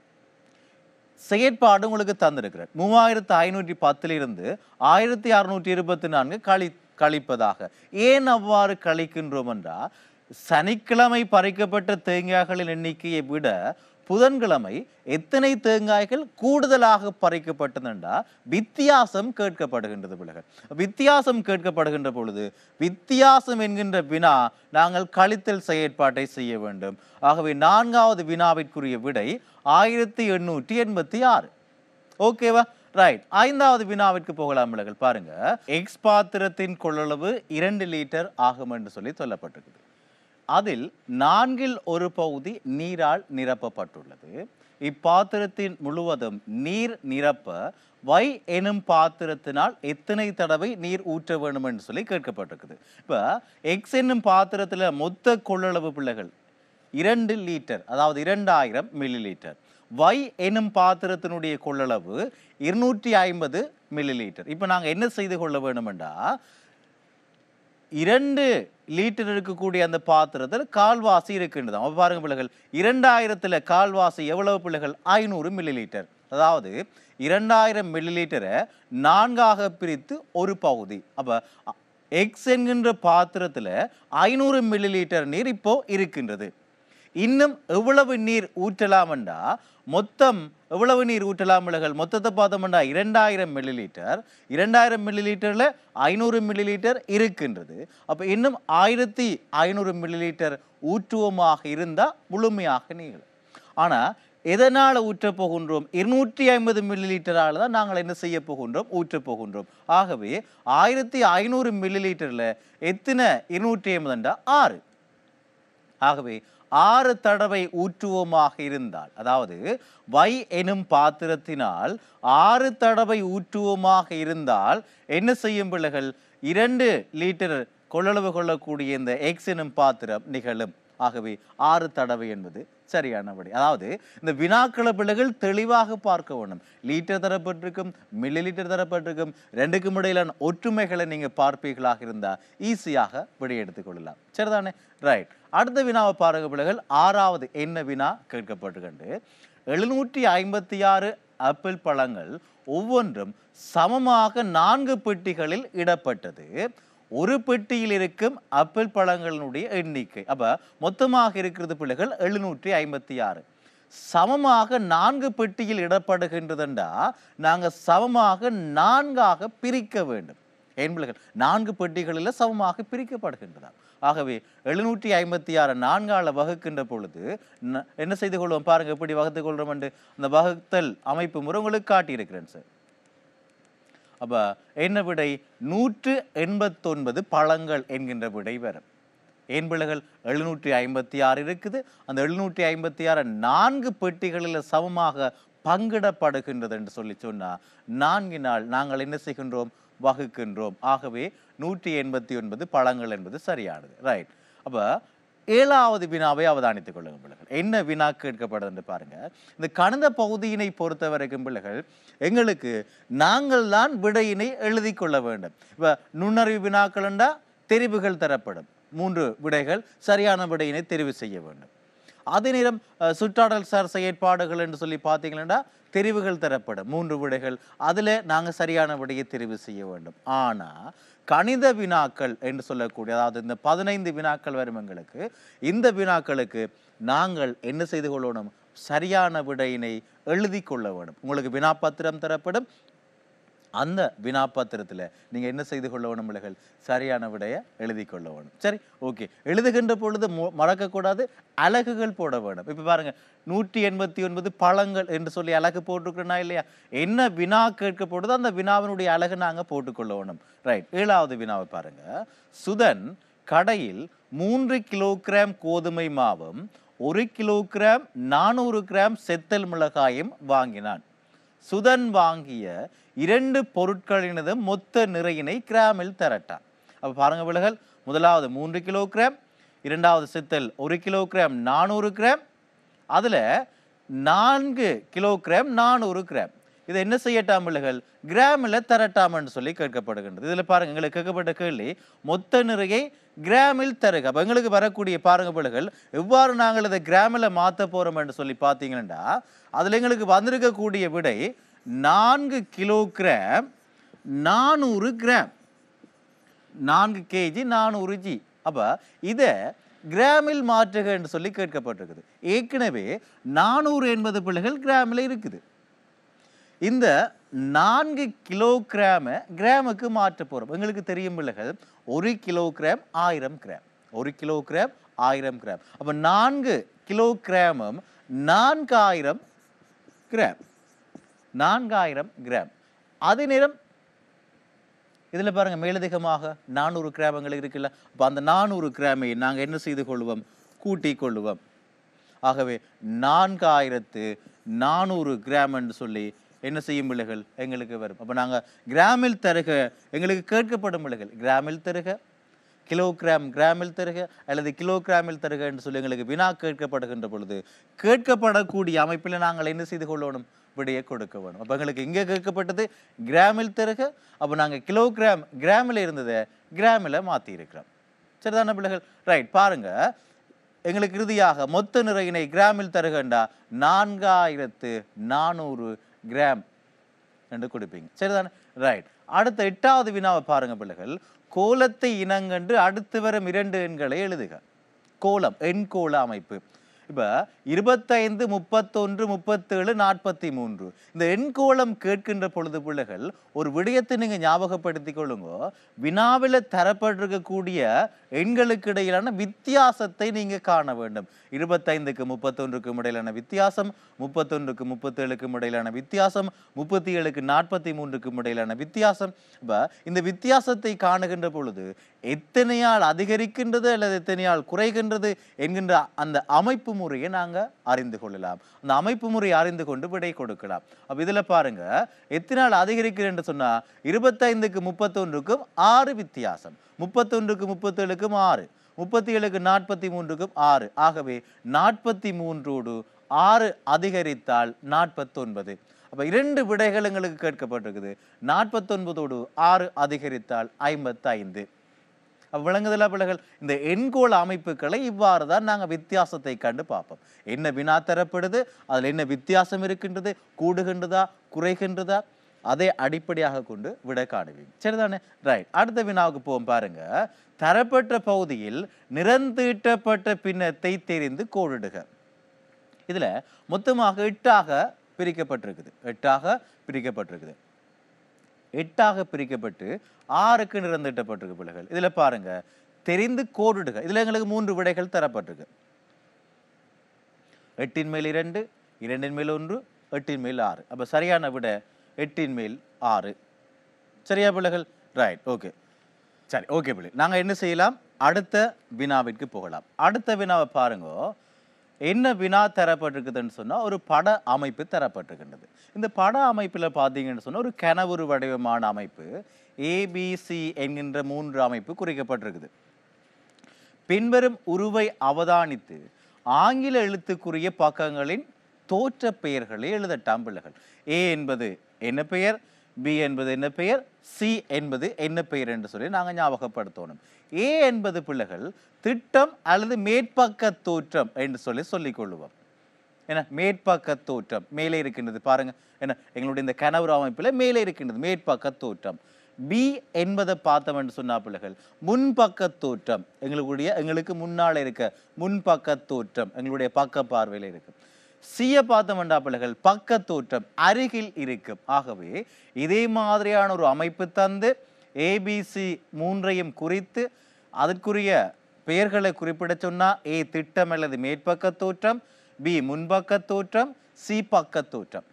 செயற்பாடு உங்களுக்கு தந்திருக்கிறார் மூவாயிரத்து ஐநூற்றி பத்திலிருந்து ஆயிரத்தி அறுநூற்றி இருபத்தி நான்கு கழி கழிப்பதாக ஏன் அவ்வாறு கழிக்கின்றோம் என்றால் சனிக்கிழமை பறிக்கப்பட்ட தேங்காய்களின் எண்ணிக்கையை விட புதன்கிழமை எத்தனை தேங்காய்கள் கூடுதலாக பறிக்கப்பட்டதுண்டா வித்தியாசம் கேட்கப்படுகின்றது பிள்ளைகள் வித்தியாசம் கேட்கப்படுகின்ற பொழுது வித்தியாசம் என்கின்ற வினா நாங்கள் கழித்தல் செயற்பாட்டை செய்ய வேண்டும் ஆகவே நான்காவது வினாவிற்குரிய விடை ஆயிரத்தி எண்ணூற்றி எண்பத்தி ஆறு ஓகேவா ரைட் ஐந்தாவது வினாவிற்கு போகலாம் பிள்ளைகள் பாருங்க எக்ஸ் பாத்திரத்தின் கொள்ளளவு இரண்டு லிட்டர் ஆகும் என்று சொல்லி சொல்லப்பட்டிருக்குது அதில் நான்கில் ஒரு பகுதி நீரால் நிரப்பப்பட்டுள்ளது இப்பாத்திரத்தின் முழுவதும் நீர் நிரப்ப வை எனும் பாத்திரத்தினால் எத்தனை தடவை நீர் ஊற்ற வேண்டும் என்று சொல்லி கேட்கப்பட்டிருக்குது இப்போ எக்ஸ் என்னும் பாத்திரத்தில் மொத்த கொள்ளளவு பிள்ளைகள் இரண்டு லிட்டர் அதாவது இரண்டாயிரம் மில்லி லிட்டர் வை எனும் பாத்திரத்தினுடைய கொள்ளளவு இருநூற்றி ஐம்பது மில்லி லிட்டர் இப்போ நாங்கள் என்ன செய்து கொள்ள வேணுமெண்டா இரண்டு லிட்டர் இருக்கக்கூடிய அந்த பாத்திரத்தில் கால்வாசி இருக்கின்றது அப்ப பாருங்க பிள்ளைகள் இரண்டாயிரத்தில் கால்வாசி எவ்வளவு பிள்ளைகள் ஐநூறு மில்லி லிட்டர் அதாவது இரண்டாயிரம் மில்லி லிட்டரை நான்காக பிரித்து ஒரு பகுதி அப்போ எக்ஸ் என்கின்ற பாத்திரத்தில் ஐநூறு மில்லி லிட்டர் நீர் இப்போ இருக்கின்றது இன்னும் எவ்வளவு நீர் ஊற்றலாம்டா மொத்தம் எவ்வளவு நீர் ஊற்றலாம் பிள்ளைகள் மொத்தத்தை பார்த்தோம்னா இரண்டாயிரம் மில்லி லிட்டர் இரண்டாயிரம் மில்லி லிட்டரில் ஐநூறு மில்லி லிட்டர் இருக்கின்றது அப்போ இன்னும் ஆயிரத்தி ஐநூறு மில்லி லிட்டர் ஊற்றுவோமாக இருந்தால் முழுமையாக நீங்களும் ஆனால் எதனால் ஊற்றப் போகின்றோம் இருநூற்றி ஐம்பது மில்லி லிட்டரால் தான் நாங்கள் என்ன செய்ய போகின்றோம் ஊற்றப் போகின்றோம் ஆகவே ஆயிரத்தி ஐநூறு மில்லி லிட்டரில் எத்தனை இருநூற்றி ஐம்பதுண்டா ஆறு ஆகவே ஆறு தடவை ஊற்றுவோமாக இருந்தால் அதாவது வை எனும் பாத்திரத்தினால் ஆறு தடவை ஊற்றுவோமாக இருந்தால் என்ன செய்யும் பிள்ளைகள் இரண்டு லிட்டர் கொள்ளளவு கொள்ளக்கூடிய இந்த எக்ஸ் எனும் பாத்திரம் நிகழும் ஆகவே ஆறு தடவை என்பது சரியான விடை அதாவது இந்த வினாக்கள பிள்ளைகள் தெளிவாக பார்க்க வேண்டும் லீட்டர் தரப்பட்டிருக்கும் மில்லி லிட்டர் தரப்பட்டிருக்கும் ரெண்டுக்கும் இடையிலான ஒற்றுமைகளை நீங்க பார்ப்பீர்களாக இருந்தா ஈஸியாக விடை எடுத்துக் கொள்ளலாம் சரிதானே ரைட் அடுத்த வினாவை பாருங்க பிள்ளைகள் ஆறாவது என்ன வினா கேட்கப்பட்டிருக்கின்ற எழுநூற்றி ஐம்பத்தி ஆறு ஆப்பிள் பழங்கள் ஒவ்வொன்றும் சமமாக நான்கு பெட்டிகளில் இடப்பட்டது ஒரு பெட்டியில் இருக்கும் ஆப்பிள் பழங்களினுடைய எண்ணிக்கை அப்ப மொத்தமாக இருக்கிறது பிள்ளைகள் எழுநூற்றி ஐம்பத்தி ஆறு சமமாக நான்கு பெட்டியில் இடப்படுகின்றதுண்டா நாங்க சமமாக நான்காக பிரிக்க வேண்டும் ஏன் பிள்ளைகள் நான்கு பெட்டிகளில் சமமாக பிரிக்கப்படுகின்றதா ஆகவே எழுநூற்றி ஐம்பத்தி ஆறு நான்கால வகுக்கின்ற பொழுது ந- என்ன செய்து கொள்வோம் பாருங்க எப்படி வகுத்து கொள்றோம் என்று அந்த வகுத்தல் அமைப்பு முறை உங்களுக்கு காட்டியிருக்கிறேன் சார் அப்ப என்ன விடை நூற்று எண்பத்தொன்பது பழங்கள் என்கின்ற விடை வரும் ஏன் பிள்ளைகள் எழுநூற்றி ஐம்பத்தி ஆறு இருக்குது அந்த எழுநூற்றி ஐம்பத்தி ஆறு நான்கு பெட்டிகளில் சமமாக பங்கிடப்படுகின்றது என்று சொல்லி சொன்னா நான்கினால் நாங்கள் என்ன செய்கின்றோம் வகுக்கின்றோம் ஆகவே நூற்றி எண்பத்தி ஒன்பது பழங்கள் என்பது சரியானது ரைட் அப்ப ஏழாவது வினாவை அவதானித்துக் கொள்ளுங்கள் பிள்ளைகள் என்ன வினா கேட்கப்படுது என்று பாருங்க இந்த கணித பகுதியினை பொறுத்த வரைக்கும் பிள்ளைகள் எங்களுக்கு நாங்கள் தான் விடையினை எழுதி கொள்ள வேண்டும் இப்ப நுண்ணறிவு வினாக்கள்ண்டா தெரிவுகள் தரப்படும் மூன்று விடைகள் சரியான விடையினை தெரிவு செய்ய வேண்டும் அதே நேரம் அஹ், சுற்றாடல் சார் செயற்பாடுகள் என்று சொல்லி பார்த்தீங்கன்னா தெரிவுகள் தரப்படும் மூன்று விடைகள் அதில் நாங்கள் சரியான விடையை தெரிவு செய்ய வேண்டும் ஆனால் கணித வினாக்கள் என்று சொல்லக்கூடிய அதாவது இந்த பதினைந்து வினாக்கள் வரும் எங்களுக்கு இந்த வினாக்களுக்கு நாங்கள் என்ன செய்து கொள்ளணும் சரியான விடையினை எழுதி கொள்ள வேண்டும் உங்களுக்கு வினாப்பத்திரம் தரப்படும் அந்த வினாப்பத்திரத்தில் நீங்கள் என்ன செய்து கொள்ள வேணும் பிள்ளைகள் சரியான விடையை எழுதி கொள்ள வேணும் சரி ஓகே எழுதுகின்ற பொழுது மு- மறக்கக்கூடாது அலகுகள் போட வேணும் இப்போ பாருங்க நூற்றி எண்பத்தி ஒன்பது பழங்கள் என்று சொல்லி அலகு போட்டிருக்கிறோன்னா இல்லையா என்ன வினா கேட்கப்படுதோ அந்த வினாவினுடைய அலகு நாங்கள் போட்டுக்கொள்ள வேணும் ரைட் ஏழாவது வினாவை பாருங்க சுதன் கடையில் மூன்று கிலோகிராம் கோதுமை மாவும் ஒரு கிலோகிராம் நானூறு கிராம் செத்தல் மிளகாயும் வாங்கினான் சுதன் வாங்கிய இரண்டு பொருட்களினது மொத்த நிறையினை கிராமில் திரட்டான் அப்ப பாருங்க பிள்ளைகள் முதலாவது மூன்று கிலோகிராம் இரண்டாவது சித்தல் ஒரு கிலோகிராம் நானூறு கிராம் அதுல நான்கு கிலோகிராம் நானூறு கிராம் இதை என்ன செய்யட்டாம் பிள்ளைகள் கிராமில் தரட்டாமன்னு சொல்லி கேட்கப்படுகின்றது இதுல பாருங்க எங்களுக்கு கேட்கப்பட்ட கேள்வி மொத்த நிறையை கிராமில் தருக அப்ப எங்களுக்கு வரக்கூடிய பாருங்க பிள்ளைகள் எவ்வாறு நாங்கள் இதை கிராமில் மாற்ற போறோம் என்று சொல்லி பார்த்தீங்கன்னா அதுல எங்களுக்கு வந்திருக்கக்கூடிய விடை நான்கு கிலோகிராம் நானூறு கிராம் நான்கு கேஜி நானூறு ஜி அப்ப இதை கிராமில் மாற்றுக என்று சொல்லி கேட்கப்பட்டிருக்குது ஏற்கனவே நானூறு என்பது பிள்ளைகள் கிராமில் இருக்குது இந்த நான்கு கிலோகிராமை கிராமுக்கு மாற்ற போறோம் எங்களுக்கு தெரியும் பிள்ளைகள் ஒரு கிலோகிராம் ஆயிரம் கிராம் ஒரு கிலோகிராம் ஆயிரம் கிராம் அப்ப நான்கு கிலோகிராமும் நான்காயிரம் கிராம் நான்காயிரம் கிராம் அதே நேரம் இதில் பாருங்க மேலதிகமாக நானூறு கிராமங்கள் இருக்குல்ல அப்போ அந்த நானூறு கிராமை நாங்கள் என்ன செய்து கொள்வோம் கூட்டிக் கொள்வோம் ஆகவே நான்காயிரத்து நானூறு கிராம் என்று சொல்லி என்ன செய்யும் பிள்ளைகள் எங்களுக்கு வரும் அப்போ நாங்கள் கிராமில் தருக எங்களுக்கு கேட்கப்படும் பிள்ளைகள் கிராமில் தருக கிலோகிராம் கிராமில் தருக அல்லது கிலோகிராமில் தருக என்று சொல்லி எங்களுக்கு வினா கேட்கப்படுகின்ற பொழுது கேட்கப்படக்கூடிய அமைப்பில் நாங்கள் என்ன செய்து கொள்ளணும் விடையை கொடுக்க வேணும் அப்போ எங்களுக்கு இங்கே கேட்கப்பட்டது கிராமில் தருக அப்போ நாங்கள் கிலோகிராம் கிராமில் இருந்ததை கிராமில் மாற்றி இருக்கிறோம் சரிதான பிள்ளைகள் ரைட் பாருங்க எங்களுக்கு இறுதியாக மொத்த நிறையினை கிராமில் தருகண்டா நான்காயிரத்து நானூறு கிராம் என்று கொடுப்பீங்க சரிதானே ரைட் அடுத்த எட்டாவது வினாவை பாருங்க பிள்ளைகள் கோலத்தை இனங்கண்டு அடுத்து வரும் இரண்டு எண்களை எழுதுக கோலம் எண் கோல அமைப்பு இப்ப இருபத்தைந்து முப்பத்தொன்று முப்பத்தேழு நாற்பத்தி மூன்று இந்த எண்கோளம் கேட்கின்ற பொழுது பிள்ளைகள் ஒரு விடயத்தை நீங்க ஞாபகப்படுத்திக் கொள்ளுங்க வினாவில் தரப்பட்டிருக்கக்கூடிய எண்களுக்கு இடையிலான வித்தியாசத்தை நீங்க காண வேண்டும் இருபத்தைந்துக்கு முப்பத்தொன்றுக்கும் இடையிலான வித்தியாசம் முப்பத்தொன்றுக்கு முப்பத்தேழுக்கும் இடையிலான வித்தியாசம் முப்பத்தி ஏழுக்கு நாற்பத்தி மூன்றுக்கும் இடையிலான வித்தியாசம் இப்ப இந்த வித்தியாசத்தை காணுகின்ற பொழுது எத்தனையால் அதிகரிக்கின்றது அல்லது எத்தனையால் குறைகின்றது என்கின்ற அந்த அமைப்பு முறையை நாங்க அறிந்து கொள்ளலாம் அந்த அமைப்பு முறையை அறிந்து கொண்டு விடை கொடுக்கலாம் அப்ப இதுல பாருங்க எத்தனால் அதிகரிக்கிறது என்று சொன்னா இருபத்தைந்துக்கு முப்பத்தொன்றுக்கும் ஆறு வித்தியாசம் முப்பத்தொன்றுக்கு முப்பத்தேழுக்கும் ஆறு முப்பத்தி ஏழுக்கு நாற்பத்தி மூன்றுக்கும் ஆறு ஆகவே நாற்பத்தி மூன்றோடு ஆறு அதிகரித்தால் நாற்பத்தொன்பது அப்ப இரண்டு விடைகள் எங்களுக்கு கேட்கப்பட்டிருக்குது நாற்பத்தொன்பதோடு ஆறு அதிகரித்தால் ஐம்பத்தைந்து அப்ப விளங்குதலா பிள்ளைகள் இந்த எண்கோள அமைப்புகளை இவ்வாறு தான் நாங்கள் வித்தியாசத்தை கண்டு பார்ப்போம் என்ன வினா தரப்படுது அதில் என்ன வித்தியாசம் இருக்கின்றது கூடுகின்றதா குறைகின்றதா அதை அடிப்படையாக கொண்டு விட காணுவீங்க சரிதானே ரைட் அடுத்த வினாவுக்கு போவோம் பாருங்க தரப்பட்ட பகுதியில் நிறந்தீட்டப்பட்ட பின்னத்தை தெரிந்து கோடிடுக இதுல மொத்தமாக எட்டாக பிரிக்கப்பட்டிருக்குது எட்டாக பிரிக்கப்பட்டிருக்குது எட்டாக பிரிக்கப்பட்டு ஆறுக்கு நிறந்திட்டப்பட்டிருக்கு பிள்ளைகள் இதுல பாருங்க தெரிந்து கோடிடுக இதுல எங்களுக்கு மூன்று விடைகள் தரப்பட்டிருக்கு எட்டின் மேல் இரண்டு இரண்டின் மேல் ஒன்று எட்டின் மேல் ஆறு அப்ப சரியான விட எட்டின் மேல் ஆறு சரியா பிள்ளைகள் ரைட் ஓகே சரி ஓகே பிள்ளை நாங்க என்ன செய்யலாம் அடுத்த வினாவிற்கு போகலாம் அடுத்த வினாவை பாருங்க என்ன வினா தரப்பட்டிருக்குதுன்னு சொன்னா ஒரு பட அமைப்பு தரப்பட்டிருக்கின்றது இந்த பட அமைப்புல பார்த்தீங்கன்னு சொன்னா ஒரு கனவுரு வடிவமான அமைப்பு ஏபிசி என்கின்ற மூன்று அமைப்பு குறிக்கப்பட்டிருக்குது பின்வரும் உருவை அவதானித்து ஆங்கில எழுத்துக்குரிய பக்கங்களின் தோற்ற பெயர்களை எழுதட்டாம் பிள்ளைகள் ஏ என்பது என்ன பெயர் பி என்பது என்ன பெயர் சி என்பது என்ன பெயர் என்று சொல்லி நாங்கள் ஞாபகப்படுத்தணும் ஏ என்பது பிள்ளைகள் திட்டம் அல்லது மேற்பக்க தோற்றம் என்று சொல்லி சொல்லிக் கொள்ளுவோம் என்ன மேற்பக்க தோற்றம் மேலே இருக்கின்றது பாருங்க என்ன எங்களுடைய இந்த கனவு அமைப்பில் மேலே இருக்கின்றது மேற்பக்க தோற்றம் பி என்பதை பார்த்தோம் என்று சொன்னா பிள்ளைகள் முன்பக்க தோற்றம் எங்களுடைய எங்களுக்கு முன்னால் இருக்க முன்பக்க தோற்றம் எங்களுடைய பக்க பார்வையில் இருக்கு சிய பார்த்தோம்டா பிள்ளைகள் பக்க தோற்றம் அருகில் இருக்கும் ஆகவே இதே மாதிரியான ஒரு அமைப்பு தந்து ஏபிசி மூன்றையும் குறித்து அதற்குரிய பெயர்களை குறிப்பிட சொன்னா ஏ திட்டம் அல்லது மேற்பக்க தோற்றம் பி முன்பக்க தோற்றம் சி பக்க தோற்றம்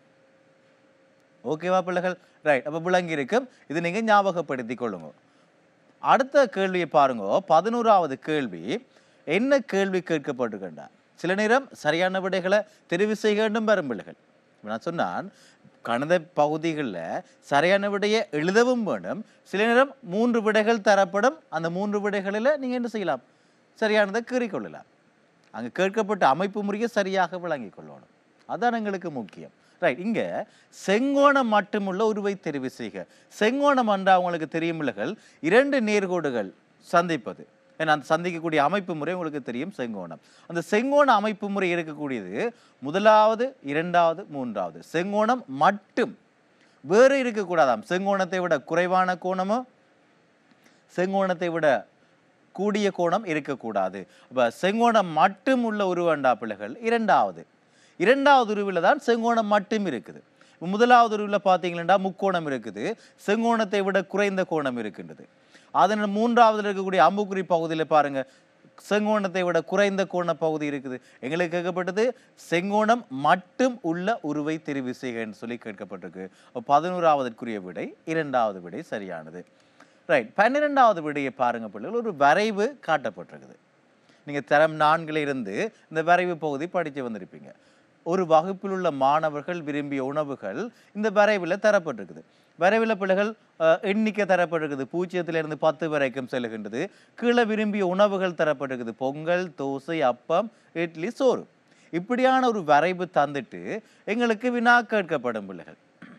ஓகேவா பிள்ளைகள் ரைட் அப்போ விளங்கி இருக்கும் இது நீங்க ஞாபகப்படுத்திக் கொள்ளுங்க அடுத்த கேள்வியை பாருங்க பதினோராவது கேள்வி என்ன கேள்வி கேட்கப்பட்டிருக்கின்றா சில நேரம் சரியான விடைகளை தெரிவு செய்ய வேண்டும் வரும் பிள்ளைகள் இப்ப நான் சொன்னான் கணித பகுதிகளில் சரியான விடையை எழுதவும் வேண்டும் சில நேரம் மூன்று விடைகள் தரப்படும் அந்த மூன்று விடைகளில் நீங்கள் என்ன செய்யலாம் சரியானதை கீறிக்கொள்ளலாம் அங்கே கேட்கப்பட்ட அமைப்பு முறையை சரியாக விளங்கிக் கொள்ளணும் அதான் எங்களுக்கு முக்கியம் ரைட் இங்க செங்கோணம் மட்டுமுள்ள உருவை தெரிவு செய்க செங்கோணம் என்றால் உங்களுக்கு தெரியும் இல்லைகள் இரண்டு நேர்கோடுகள் சந்திப்பது ஏன்னா அந்த சந்திக்கக்கூடிய அமைப்பு முறை உங்களுக்கு தெரியும் செங்கோணம் அந்த செங்கோண அமைப்பு முறை இருக்கக்கூடியது முதலாவது இரண்டாவது மூன்றாவது செங்கோணம் மட்டும் வேறு இருக்கக்கூடாதாம் செங்கோணத்தை விட குறைவான கோணமோ செங்கோணத்தை விட கூடிய கோணம் இருக்கக்கூடாது அப்ப செங்கோணம் மட்டும் உள்ள உருவண்டா பிள்ளைகள் இரண்டாவது இரண்டாவது உருவில் தான் செங்கோணம் மட்டும் இருக்குது இப்ப முதலாவது உருவில் பார்த்தீங்கன்னா முக்கோணம் இருக்குது செங்கோணத்தை விட குறைந்த கோணம் இருக்கின்றது அதன் மூன்றாவதுல இருக்கக்கூடிய அம்புக்குறி பகுதியில் பாருங்க செங்கோணத்தை விட குறைந்த கோண பகுதி இருக்குது எங்களுக்கு கேட்கப்பட்டது செங்கோணம் மட்டும் உள்ள உருவை தெரிவு செய்க என்று சொல்லி கேட்கப்பட்டிருக்கு அப்ப பதினோராவதற்குரிய விடை இரண்டாவது விடை சரியானது ரைட் பன்னிரெண்டாவது விடையை பாருங்க பிள்ளைகள் ஒரு வரைவு காட்டப்பட்டிருக்குது நீங்கள் தரம் நான்குல இருந்து இந்த வரைவு பகுதி படித்து வந்திருப்பீங்க ஒரு வகுப்பில் உள்ள மாணவர்கள் விரும்பிய உணவுகள் இந்த வரைவில் தரப்பட்டிருக்குது வரைவில் பிள்ளைகள் அஹ், எண்ணிக்கை தரப்பட்டிருக்குது பூஜ்ஜியத்திலிருந்து பத்து வரைக்கும் செல்லுகின்றது கீழே விரும்பிய உணவுகள் தரப்பட்டிருக்குது பொங்கல் தோசை அப்பம் இட்லி சோறு இப்படியான ஒரு வரைவு தந்துட்டு எங்களுக்கு வினா கேட்கப்படும் பிள்ளைகள்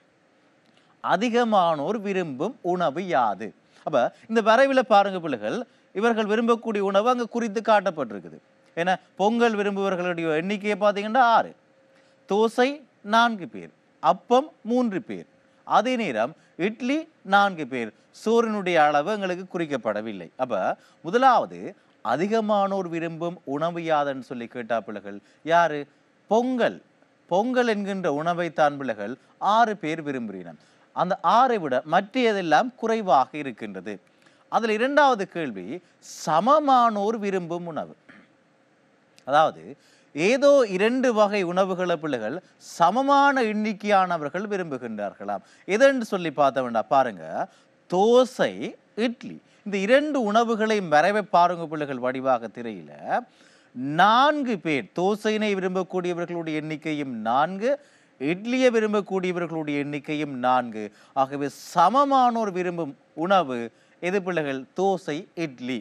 அதிகமானோர் விரும்பும் உணவு யாது அப்ப இந்த வரைவில் பாருங்க பிள்ளைகள் இவர்கள் விரும்பக்கூடிய உணவு அங்க குறித்து காட்டப்பட்டிருக்குது ஏன்னா பொங்கல் விரும்புபவர்களுடைய எண்ணிக்கையை பார்த்தீங்கன்னா ஆறு தோசை நான்கு பேர் அப்பம் மூன்று பேர் அதே நேரம் இட்லி நான்கு பேர் சோறினுடைய அளவு எங்களுக்கு குறிக்கப்படவில்லை அப்ப முதலாவது அதிகமானோர் விரும்பும் உணவு யாதுன்னு சொல்லி கேட்டா பிள்ளைகள் யாரு பொங்கல் பொங்கல் என்கின்ற உணவை தான் பிள்ளைகள் ஆறு பேர் விரும்புகிறோம் அந்த ஆறை விட மற்றையதெல்லாம் குறைவாக இருக்கின்றது அதில் இரண்டாவது கேள்வி சமமானோர் விரும்பும் உணவு அதாவது ஏதோ இரண்டு வகை உணவுகளை பிள்ளைகள் சமமான எண்ணிக்கையானவர்கள் விரும்புகின்றார்களாம் எதென்று சொல்லி பார்த்தோம்னா பாருங்க தோசை இட்லி இந்த இரண்டு உணவுகளை மறைவை பாருங்க பிள்ளைகள் வடிவாக திரையில நான்கு பேர் தோசையினை விரும்பக்கூடியவர்களுடைய எண்ணிக்கையும் நான்கு இட்லியை விரும்பக்கூடியவர்களுடைய எண்ணிக்கையும் நான்கு ஆகவே சமமானோர் விரும்பும் உணவு எது பிள்ளைகள் தோசை இட்லி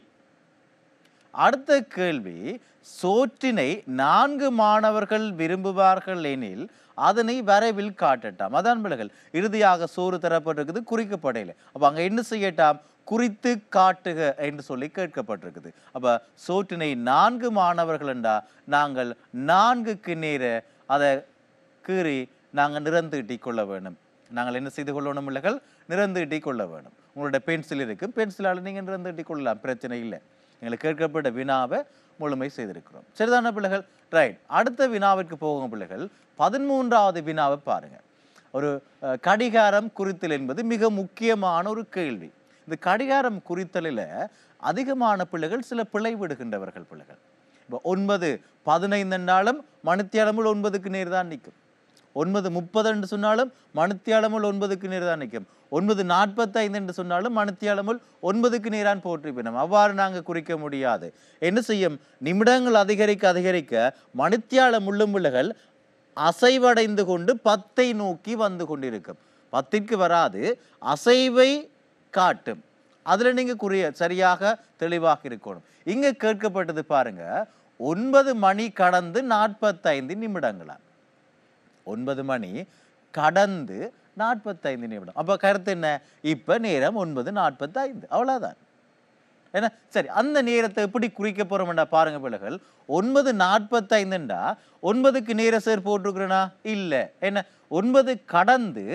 அடுத்த கேள்வி சோற்றினை நான்கு மாணவர்கள் விரும்புவார்கள் எனில் அதனை வரைவில் காட்டட்டாம் அதான் பிள்ளைகள் இறுதியாக சோறு தரப்பட்டிருக்குது குறிக்கப்படையில அப்ப அங்க என்ன செய்யட்டாம் குறித்து காட்டுக என்று சொல்லி கேட்கப்பட்டிருக்குது அப்ப சோற்றினை நான்கு மாணவர்கள் என்றா நாங்கள் நான்குக்கு நேர அதை கீறி நாங்கள் நிறந்தீட்டிக் கொள்ள வேணும் நாங்கள் என்ன செய்து கொள்ளணும் பிள்ளைகள் நிறந்தீட்டிக் கொள்ள வேணும் உங்களோட பென்சில் இருக்கு பென்சிலால் நீங்கள் நிறந்தீட்டிக் கொள்ளலாம் பிரச்சனை இல்லை எங்களுக்கு கேட்கப்பட்ட வினாவை முழுமை செய்திருக்கிறோம் சரிதான பிள்ளைகள் ரைட் அடுத்த வினாவிற்கு போகும் பிள்ளைகள் பதிமூன்றாவது வினாவை பாருங்க ஒரு அஹ், கடிகாரம் குறித்தல் என்பது மிக முக்கியமான ஒரு கேள்வி இந்த கடிகாரம் குறித்தலில் அதிகமான பிள்ளைகள் சில பிழை விடுகின்றவர்கள் பிள்ளைகள் இப்போ ஒன்பது பதினைந்து என்றாலும் மணித்தியாலமுள் ஒன்பதுக்கு நேர் தான் நிற்கும் ஒன்பது முப்பது என்று சொன்னாலும் மணித்தியாலமுள் ஒன்பதுக்கு நேர் தான் நிற்கும் ஒன்பது நாற்பத்தைந்து என்று சொன்னாலும் மணித்தியாலமுள் ஒன்பதுக்கு நேரான் போற்றிப்பினம் அவ்வாறு நாங்கள் குறிக்க முடியாது என்ன செய்யும் நிமிடங்கள் அதிகரிக்க அதிகரிக்க மணித்தியால முள்ளும் பிள்ளைகள் அசைவடைந்து கொண்டு பத்தை நோக்கி வந்து கொண்டிருக்கும் பத்திற்கு வராது அசைவை காட்டும் அதுல நீங்க குறிய சரியாக தெளிவாக இருக்கணும் இங்க கேட்கப்பட்டது பாருங்க ஒன்பது மணி கடந்து நாற்பத்தைந்து நிமிடங்களா ஒன்பது மணி கடந்து நாற்பத்தைந்து நிமிடம் அப்ப கருத்து என்ன இப்ப நேரம் ஒன்பது நாற்பத்தைந்து அவ்வளவுதான் என்ன சரி அந்த நேரத்தை எப்படி குறிக்க போறோம்டா பாருங்க பிள்ளைகள் ஒன்பது நாற்பத்தைந்துண்டா ஒன்பதுக்கு நேர சேர் போட்டிருக்கிறேனா இல்ல என்ன ஒன்பது கடந்து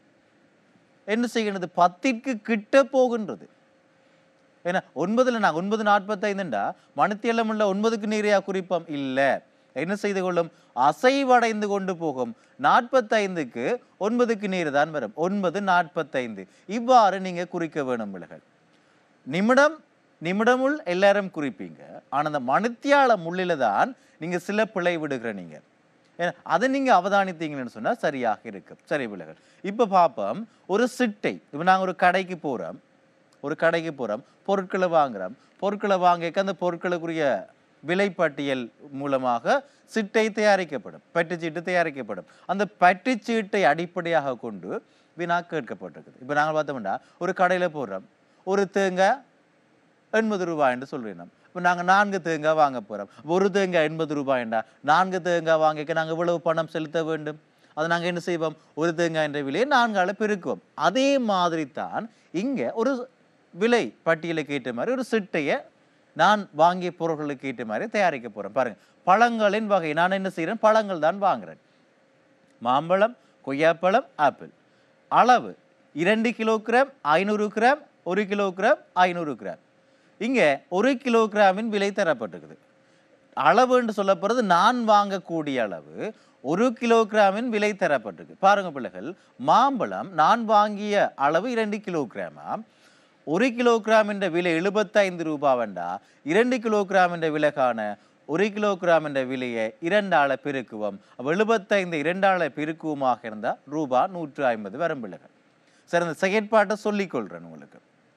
என்ன செய்கிறது பத்திற்கு கிட்ட போகின்றது ஏன்னா ஒன்பதுல நான் ஒன்பது நாற்பத்தைந்துண்டா மணித்தியலம் உள்ள ஒன்பதுக்கு நேரையா குறிப்போம் இல்ல என்ன செய்து கொள்ளும் அசைவடைந்து கொண்டு போகும் நாற்பத்தைந்துக்கு ஒன்பதுக்கு நேர் தான் வரும் ஒன்பது நாற்பத்தைந்து இவ்வாறு நீங்க குறிக்க வேணும் பிள்ளைகள் நிமிடம் நிமிடமுள் எல்லாரும் குறிப்பீங்க ஆனா அந்த மணித்தியால முள்ளில தான் நீங்க சில பிழை விடுகிற நீங்க ஏன்னா அதை நீங்க அவதானித்தீங்கன்னு சொன்னா சரியாக இருக்கும் சரி பிள்ளைகள் இப்ப பார்ப்போம் ஒரு சிட்டை இப்ப நாங்க ஒரு கடைக்கு போறோம் ஒரு கடைக்கு போறோம் பொருட்களை வாங்குறோம் பொருட்களை வாங்கிக்க அந்த பொருட்களுக்குரிய விலைப்பட்டியல் மூலமாக சிட்டை தயாரிக்கப்படும் பட்டுச்சீட்டு தயாரிக்கப்படும் அந்த பட்டுச்சீட்டை அடிப்படையாக கொண்டு வினா கேட்கப்பட்டிருக்குது இப்போ நாங்கள் பார்த்தோம்னா ஒரு கடையில் போடுறோம் ஒரு தேங்காய் எண்பது ரூபாய்ன்னு சொல்லிடணும் இப்போ நாங்கள் நான்கு தேங்காய் வாங்க போகிறோம் ஒரு தேங்காய் எண்பது ரூபாய்ண்டா நான்கு தேங்காய் வாங்கிக்க நாங்கள் இவ்வளவு பணம் செலுத்த வேண்டும் அதை நாங்கள் என்ன செய்வோம் ஒரு தேங்காய் என்ற விலையை நான்கால பெருக்குவோம் அதே மாதிரி தான் இங்கே ஒரு விலை பட்டியலுக்கு ஏற்ற மாதிரி ஒரு சிட்டையை நான் வாங்கிய பொருட்களுக்கு ஏற்ற மாதிரி தயாரிக்க போகிறேன் பாருங்க பழங்களின் வகை நான் என்ன செய்கிறேன் பழங்கள் தான் வாங்குறேன் மாம்பழம் கொய்யாப்பழம் ஆப்பிள் அளவு இரண்டு கிலோகிராம் ஐநூறு கிராம் ஒரு கிலோகிராம் ஐநூறு கிராம் இங்கே ஒரு கிலோகிராமின் விலை தரப்பட்டிருக்குது அளவு என்று சொல்லப்படுறது நான் வாங்கக்கூடிய அளவு ஒரு கிலோகிராமின் விலை தரப்பட்டிருக்கு பாருங்க பிள்ளைகள் மாம்பழம் நான் வாங்கிய அளவு இரண்டு கிலோகிராமா ஒரு கிலோகிராம் என்ற விலை எழுபத்தைந்து ரூபாய் வேண்டா இரண்டு கிலோகிராம் என்ற விலைக்கான ஒரு கிலோகிராம் என்ற விலையை இரண்டாள பெருக்குவோம் அப்ப எழுபத்தைந்து இரண்டாள பெருக்குவமாக இருந்தால் ரூபாய் நூற்று ஐம்பது வரும் பிள்ளைகள் சரி அந்த செயற்பாட்டை சொல்லிக் கொள்றேன் உங்களுக்கு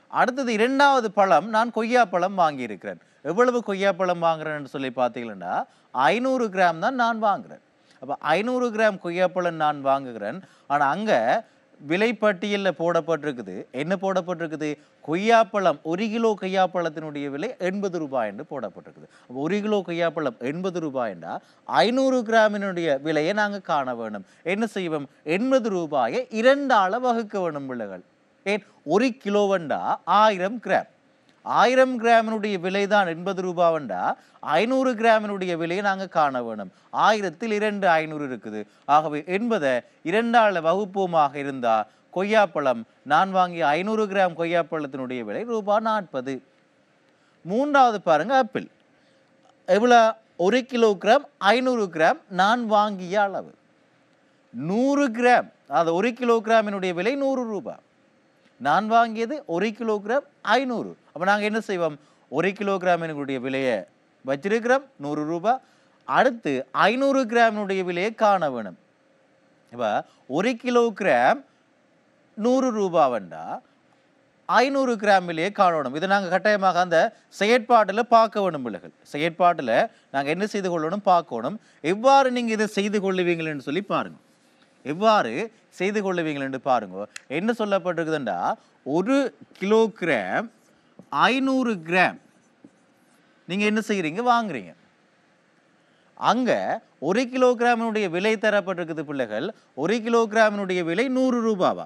அடுத்தது இரண்டாவது பழம் நான் கொய்யா பழம் வாங்கியிருக்கிறேன் எவ்வளவு கொய்யா பழம் வாங்குறேன்னு சொல்லி பார்த்தீங்கன்னா ஐநூறு கிராம் தான் நான் வாங்குறேன் அப்போ ஐநூறு கிராம் கொய்யாப்பழம் நான் வாங்குகிறேன் ஆனால் அங்கே விலைப்பட்டியலில் போடப்பட்டிருக்குது என்ன போடப்பட்டிருக்குது கொய்யாப்பழம் ஒரு கிலோ கொய்யாப்பழத்தினுடைய விலை எண்பது ரூபாய் என்று போடப்பட்டிருக்குது அப்போ ஒரு கிலோ கொய்யாப்பழம் எண்பது ரூபாய்ண்டா ஐநூறு கிராமினுடைய விலையை நாங்கள் காண வேணும் என்ன செய்வோம் எண்பது ரூபாயை இரண்டால வகுக்க வேணும் பிள்ளைகள் ஏன் ஒரு கிலோவண்டா ஆயிரம் கிராம் ஆயிரம் கிராமினுடைய விலை தான் எண்பது ரூபாவண்டா ஐநூறு கிராமினுடைய விலையை நாங்கள் காண வேணும் ஆயிரத்தில் இரண்டு ஐநூறு இருக்குது ஆகவே என்பதை இரண்டாள வகுப்போமாக இருந்தா கொய்யாப்பழம் நான் வாங்கிய ஐநூறு கிராம் கொய்யாப்பழத்தினுடைய விலை ரூபாய் நாற்பது மூன்றாவது பாருங்க ஆப்பிள் எவ்வளோ ஒரு கிலோ கிராம் ஐநூறு கிராம் நான் வாங்கிய அளவு நூறு கிராம் அது ஒரு கிலோ கிராமினுடைய விலை நூறு ரூபாய் நான் வாங்கியது ஒரு கிலோகிராம் ஐநூறு அப்போ நாங்கள் என்ன செய்வோம் ஒரு கிலோகிராமினுடைய விலையை வச்சிருக்கிறோம் நூறு ரூபாய் அடுத்து ஐநூறு கிராமினுடைய விலையை காண வேணும் இப்போ ஒரு கிலோகிராம் நூறு ரூபாவண்டா ஐநூறு கிராம் விலையை காணணும் இதை நாங்கள் கட்டாயமாக அந்த செயற்பாட்டில் பார்க்க வேணும் பிள்ளைகள் செயற்பாட்டில் நாங்கள் என்ன செய்து கொள்ளணும் பார்க்கணும் எவ்வாறு நீங்கள் இதை செய்து கொள்ளுவீங்கள்னு சொல்லி பாருங்கள் எவ்வாறு செய்து கொள்ளுவீங்கள் என்று பாருங்க என்ன சொல்லப்பட்டிருக்குதுண்டா ஒரு கிலோகிராம் ஐநூறு கிராம் நீங்க என்ன செய்றீங்க வாங்குறீங்க அங்க ஒரு கிலோகிராமினுடைய விலை தரப்பட்டிருக்குது பிள்ளைகள் ஒரு கிலோகிராமினுடைய விலை நூறு ரூபாவா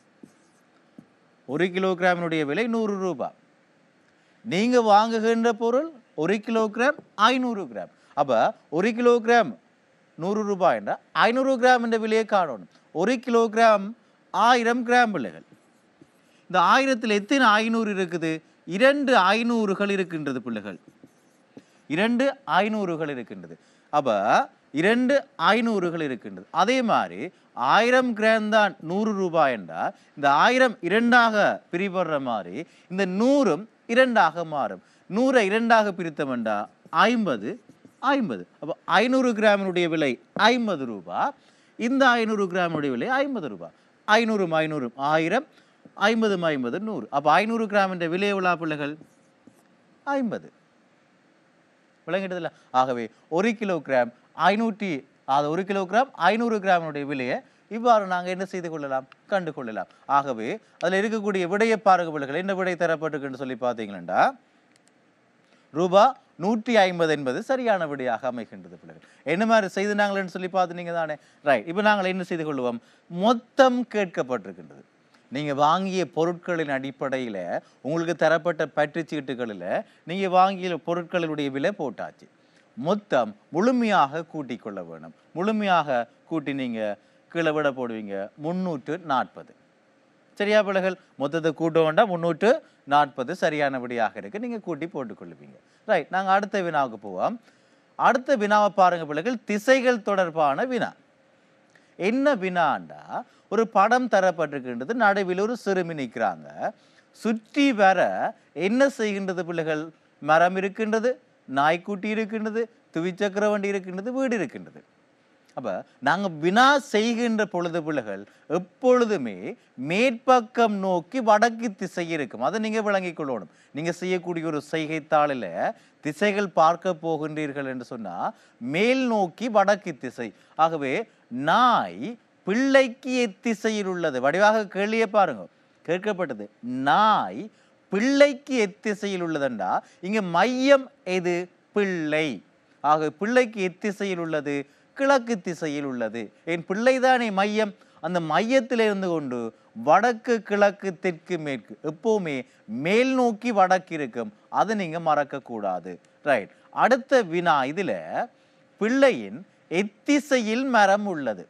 ஒரு கிலோகிராமினுடைய விலை நூறு ரூபாய் நீங்க வாங்குகின்ற பொருள் ஒரு கிலோகிராம் ஐநூறு கிராம் அப்ப ஒரு கிலோகிராம் நூறு ரூபாய் என்றால் ஐநூறு கிராம் என்ற விலையை காணணும் ஒரு கிலோகிராம் ஆயிரம் கிராம் பிள்ளைகள் இந்த ஆயிரத்தில் எத்தனை ஐநூறு இருக்குது இரண்டு ஐநூறுகள் இருக்கின்றது பிள்ளைகள் இரண்டு ஐநூறுகள் இருக்கின்றது அப்ப இரண்டு ஐநூறுகள் இருக்கின்றது அதே மாதிரி ஆயிரம் கிராம் தான் நூறு ரூபாய் என்றால் இந்த ஆயிரம் இரண்டாக பிரிபடுற மாதிரி இந்த நூறும் இரண்டாக மாறும் நூறை இரண்டாக பிரித்தமெண்டா ஐம்பது ஐம்பது அப்போ ஐநூறு கிராமினுடைய விலை ஐம்பது ரூபாய் இந்த ஐநூறு கிராமினுடைய விலை ஐம்பது ரூபாய் ஐநூறும் ஐநூறும் ஆயிரம் ஐம்பதும் ஐம்பது நூறு அப்போ ஐநூறு கிராமின்ற விலை எவ்வளோ பிள்ளைகள் ஐம்பது விளங்கிட்டதில்ல ஆகவே ஒரு கிலோகிராம் ஐநூற்றி அது ஒரு கிலோகிராம் ஐநூறு கிராமினுடைய விலையை இவ்வாறு நாங்கள் என்ன செய்து கொள்ளலாம் கண்டு கொள்ளலாம் ஆகவே அதில் இருக்கக்கூடிய விடையை பாருங்க பிள்ளைகள் என்ன விடை தரப்பட்டிருக்குன்னு சொல்லி பார்த்தீங்கன்னா ரூபா நூற்றி ஐம்பது என்பது சரியான விடையாக அமைகின்றது பிள்ளைகள் என்ன மாதிரி செய்து நாங்களேன்னு சொல்லி பார்த்து நீங்கள் தானே ரைட் இப்போ நாங்கள் என்ன செய்து கொள்வோம் மொத்தம் கேட்கப்பட்டிருக்கின்றது நீங்கள் வாங்கிய பொருட்களின் அடிப்படையில் உங்களுக்கு தரப்பட்ட பற்றுச் சீட்டுகளில் நீங்கள் வாங்கிய பொருட்களினுடைய விலை போட்டாச்சு மொத்தம் முழுமையாக கூட்டிக் கொள்ள வேணும் முழுமையாக கூட்டி நீங்கள் கீழே விட போடுவீங்க முந்நூற்று நாற்பது சரியா பிள்ளைகள் மொத்தத்தை கூட்ட வேண்டாம் முந்நூற்று நாற்பது சரியான விடையாக இருக்கு நீங்க கூட்டி போட்டுக்கொள்ளுவீங்க ரைட் நாங்க அடுத்த வினாவுக்கு போவோம் அடுத்த வினாவை பாருங்க பிள்ளைகள் திசைகள் தொடர்பான வினா என்ன வினாண்டா ஒரு படம் தரப்பட்டிருக்கின்றது நடுவில் ஒரு சிறுமி நிற்கிறாங்க சுற்றி வர என்ன செய்கின்றது பிள்ளைகள் மரம் இருக்கின்றது நாய்க்குட்டி இருக்கின்றது துவிச்சக்கர வண்டி இருக்கின்றது வீடு இருக்கின்றது அப்ப நாங்க வினா செய்கின்ற பொழுது பிள்ளைகள் எப்பொழுதுமே மேற்பக்கம் நோக்கி வடக்கு திசை இருக்கும் அதை நீங்க விளங்கிக் கொள்ளணும் நீங்க செய்யக்கூடிய ஒரு செய்கைத்தாளில் திசைகள் பார்க்க போகின்றீர்கள் என்று சொன்னா மேல் நோக்கி வடக்கு திசை ஆகவே நாய் பிள்ளைக்கு எத்திசையில் உள்ளது வடிவாக கேள்வியை பாருங்க கேட்கப்பட்டது நாய் பிள்ளைக்கு எத்திசையில் உள்ளதுண்டா இங்க மையம் எது பிள்ளை ஆக பிள்ளைக்கு எத்திசையில் உள்ளது கிழக்கு திசையில் உள்ளது என் பிள்ளைதானே மையம் அந்த மையத்தில் இருந்து கொண்டு வடக்கு கிழக்கு தெற்கு மேற்கு எப்பவுமே மேல் நோக்கி வடக்கு இருக்கும் அதை நீங்க மறக்க கூடாது ரைட் அடுத்த வினா இதுல பிள்ளையின் எத்திசையில் மரம் உள்ளது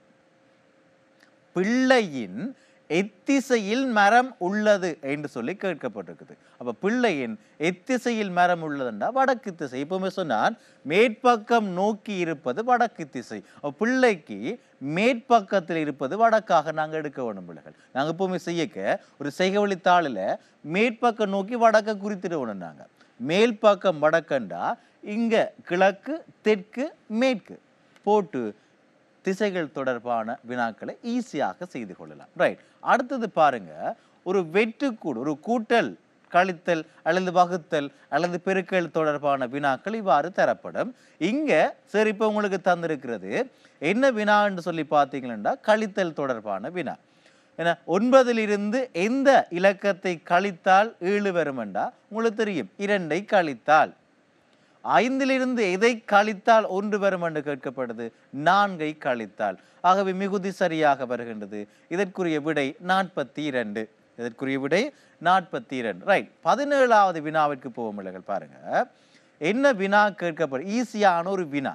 பிள்ளையின் எத்திசையில் மரம் உள்ளது என்று சொல்லி கேட்கப்பட்டிருக்குது அப்ப பிள்ளையின் எத்திசையில் மரம் உள்ளதுண்டா வடக்கு திசை இப்பவுமே சொன்னான் மேற்பக்கம் நோக்கி இருப்பது வடக்கு திசை அப்ப பிள்ளைக்கு மேற்பக்கத்தில் இருப்பது வடக்காக நாங்க எடுக்க வேணும் பிள்ளைகள் நாங்க எப்பவுமே செய்யக்க ஒரு செய்கவழி தாளில் மேற்பக்கம் நோக்கி வடக்க குறித்திடணும் நாங்க மேல் பக்கம் வடக்கண்டா இங்க கிழக்கு தெற்கு மேற்கு போட்டு திசைகள் தொடர்பான வினாக்களை ஈஸியாக செய்து கொள்ளலாம் ரைட் அடுத்தது பாருங்க ஒரு வெற்றுக்கூடு ஒரு கூட்டல் கழித்தல் அல்லது வகுத்தல் அல்லது பெருக்கல் தொடர்பான வினாக்கள் இவ்வாறு தரப்படும் இங்க சரி இப்போ உங்களுக்கு தந்திருக்கிறது என்ன வினா என்று சொல்லி பார்த்தீங்கன்னா கழித்தல் தொடர்பான வினா ஏன்னா ஒன்பதிலிருந்து எந்த இலக்கத்தை கழித்தால் ஏழு வருமெண்டா உங்களுக்கு தெரியும் இரண்டை கழித்தால் ஐந்திலிருந்து எதை கழித்தால் ஒன்று வரும் என்று கேட்கப்படுது நான்கை கழித்தால் ஆகவே மிகுதி சரியாக வருகின்றது இதற்குரிய விடை நாற்பத்தி இரண்டு இதற்குரிய விடை நாற்பத்தி இரண்டு ரைட் பதினேழாவது வினாவிற்கு போகும் பிள்ளைகள் பாருங்க என்ன வினா கேட்கப்படும் ஈஸியான ஒரு வினா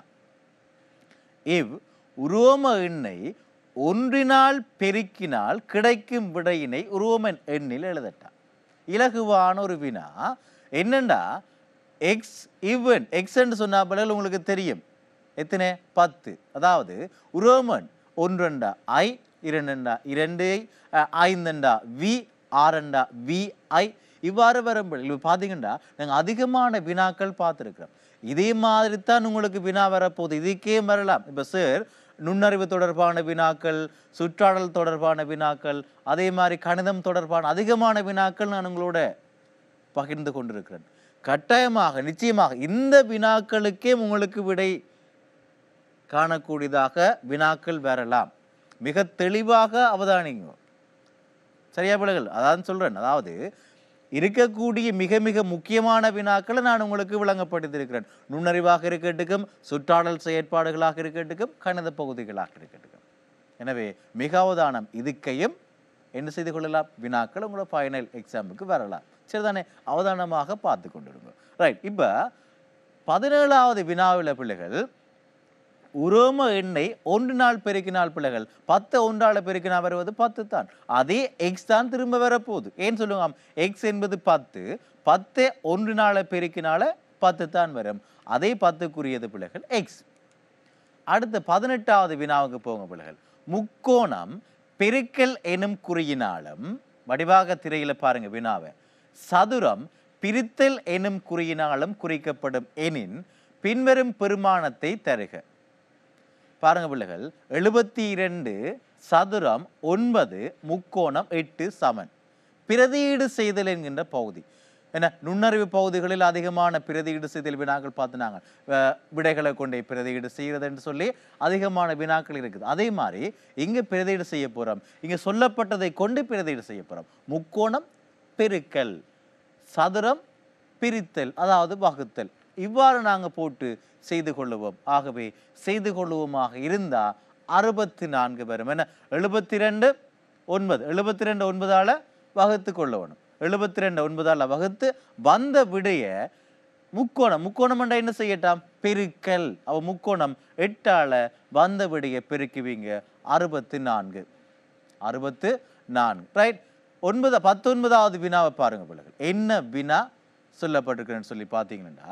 இவ் உரோம எண்ணை ஒன்றினால் பெருக்கினால் கிடைக்கும் விடையினை உரோமன் எண்ணில் எழுதட்டான் இலகுவான ஒரு வினா என்னண்டா எக்ஸ் இவன் எக்ஸ்ன்னு சொன்னா பிள்ளைகள் உங்களுக்கு தெரியும் எத்தனை பத்து அதாவது உரோமன் ஒன்றண்டா ஐ இரண்டண்டா இரண்டு அஹ், ஐந்தண்டா வி ஆறண்டா வி ஐ இவ்வாறு வரும்போது இப்போ பார்த்தீங்கன்னா நாங்கள் அதிகமான வினாக்கள் பார்த்துருக்குறோம் இதே மாதிரி தான் உங்களுக்கு வினா வரப்போகுது இதுக்கே வரலாம் இப்போ சார் நுண்ணறிவு தொடர்பான வினாக்கள் சுற்றாடல் தொடர்பான வினாக்கள் அதே மாதிரி கணிதம் தொடர்பான அதிகமான வினாக்கள் நான் உங்களோட பகிர்ந்து கொண்டிருக்கிறேன் கட்டாயமாக நிச்சயமாக இந்த வினாக்களுக்கே உங்களுக்கு விடை காணக்கூடியதாக வினாக்கள் வரலாம் மிக தெளிவாக அவதானிங்க சரியா பிள்ளைகள் அதான் சொல்றேன் அதாவது இருக்கக்கூடிய மிக மிக முக்கியமான வினாக்களை நான் உங்களுக்கு விளங்கப்படுத்தியிருக்கிறேன் நுண்ணறிவாக இருக்கட்டுக்கும் சுற்றாடல் செயற்பாடுகளாக இருக்கட்டுக்கும் கணித பகுதிகளாக இருக்கட்டுக்கும் எனவே மிக அவதானம் இதுக்கையும் என்ன செய்து கொள்ளலாம் வினாக்கள் உங்களோட ஃபைனல் எக்ஸாமுக்கு வரலாம் சரிதானே அவதானமாக பார்த்து கொண்டிருங்க ரைட் இப்போ பதினேழாவது வினாவில் பிள்ளைகள் உரோம எண்ணெய் ஒன்று நாள் பெருக்கினால் பிள்ளைகள் பத்து ஒன்றால பெருக்கினால் வருவது பத்து தான் அதே எக்ஸ் தான் திரும்ப வரப்போகுது ஏன் சொல்லுவாங்க எக்ஸ் என்பது பத்து பத்து ஒன்று நாள பெருக்கினால பத்து தான் வரும் அதே பத்துக்குரியது பிள்ளைகள் எக்ஸ் அடுத்து பதினெட்டாவது வினாவுக்கு போங்க பிள்ளைகள் முக்கோணம் பெருக்கல் எனும் குறியினாலும் வடிவாக திரையில பாருங்க வினாவை சதுரம் பிரித்தல் எனும் குறியினாலும் குறிக்கப்படும் எனின் பின்வரும் பெருமானத்தை தருக பாருங்க பிள்ளைகள் எழுபத்தி இரண்டு சதுரம் ஒன்பது முக்கோணம் எட்டு சமன் பிரதியீடு செய்தல் என்கின்ற பகுதி என்ன நுண்ணறிவு பகுதிகளில் அதிகமான பிரதியீடு செய்தல் வினாக்கள் பார்த்துனாங்க அஹ் விடைகளை கொண்டே பிரதியீடு செய்கிறது என்று சொல்லி அதிகமான வினாக்கள் இருக்குது அதே மாதிரி இங்க பிரதியீடு செய்ய போறோம் இங்க சொல்லப்பட்டதை கொண்டு பிரதியீடு செய்ய போறோம் முக்கோணம் பெருக்கல் சதுரம் பிரித்தல் அதாவது வகுத்தல் இவ்வாறு நாங்க போட்டு செய்து கொள்ளுவோம் ஆகவே செய்து கொள்ளுவோமாக இருந்தா அறுபத்தி நான்கு வரும் என்ன எழுபத்தி ரெண்டு ஒன்பது எழுபத்தி ரெண்டு ஒன்பதால வகுத்து கொள்ளணும் எழுபத்தி ரெண்டு ஒன்பதால வகுத்து வந்த விடைய முக்கோணம் முக்கோணம் என்றா என்ன செய்யட்டாம் பெருக்கல் அவ முக்கோணம் எட்டால வந்த விடைய பெருக்குவீங்க அறுபத்தி நான்கு அறுபத்து நான்கு ரைட் ஒன்பது பத்தொன்பதாவது வினாவை பாருங்க பிள்ளைகள் என்ன வினா சொல்லப்பட்டிருக்குன்னு சொல்லி பார்த்தீங்கன்னா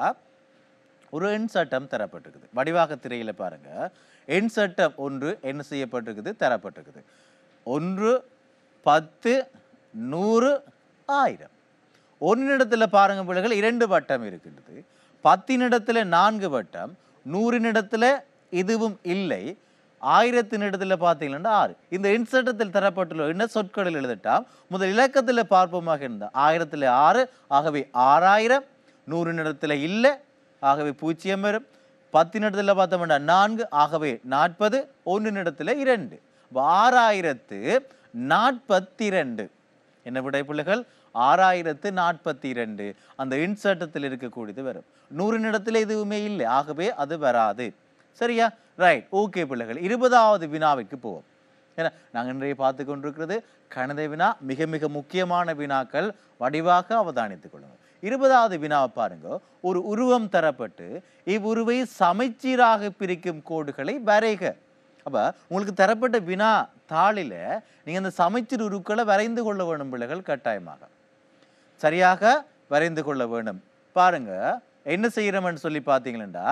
ஒரு எண் சட்டம் தரப்பட்டிருக்குது வடிவாக திரையில பாருங்க எண் சட்டம் ஒன்று என்ன செய்யப்பட்டிருக்குது தரப்பட்டிருக்குது ஒன்று பத்து நூறு ஆயிரம் ஒன்னிடத்துல பாருங்க பிள்ளைகள் இரண்டு வட்டம் இருக்கின்றது பத்தினிடத்துல நான்கு வட்டம் நூறினிடத்துல இதுவும் இல்லை ஆயிரத்தின் இடத்துல பார்த்தீங்கன்னா ஆறு இந்த எண் சட்டத்தில் தரப்பட்டுள்ள என்ன சொற்களில் எழுதட்டாம் முதல் இலக்கத்தில் பார்ப்போமாக இருந்தா ஆயிரத்துல ஆறு ஆகவே ஆறாயிரம் நூறின் இடத்துல இல்லை ஆகவே பூஜ்ஜியம் வரும் பத்தின் இடத்துல பார்த்தோம்னா நான்கு ஆகவே நாற்பது ஒன்றின் இடத்துல இரண்டு அப்ப ஆறாயிரத்து நாற்பத்தி ரெண்டு என்ன விடை பிள்ளைகள் ஆறாயிரத்து நாற்பத்தி இரண்டு அந்த இன்சர்ட்டத்தில் இருக்கக்கூடியது வரும் நூறின் இடத்துல எதுவுமே இல்லை ஆகவே அது வராது சரியா ரைட் ஓகே பிள்ளைகள் இருபதாவது வினாவிற்கு போவோம் ஏன்னா நாங்கள் இன்றைய பார்த்து கொண்டிருக்கிறது கணித வினா மிக மிக முக்கியமான வினாக்கள் வடிவாக அவதானித்துக் கொள்ளுங்கள் இருபதாவது வினாவை பாருங்க ஒரு உருவம் தரப்பட்டு இவ்வுருவை சமைச்சீராக பிரிக்கும் கோடுகளை வரைக அப்ப உங்களுக்கு தரப்பட்ட வினா தாளில நீங்க அந்த சமைச்சீர் உருக்களை வரைந்து கொள்ள வேண்டும் பிள்ளைகள் கட்டாயமாக சரியாக வரைந்து கொள்ள வேண்டும் பாருங்க என்ன செய்யறோம்னு சொல்லி பார்த்தீங்கன்னா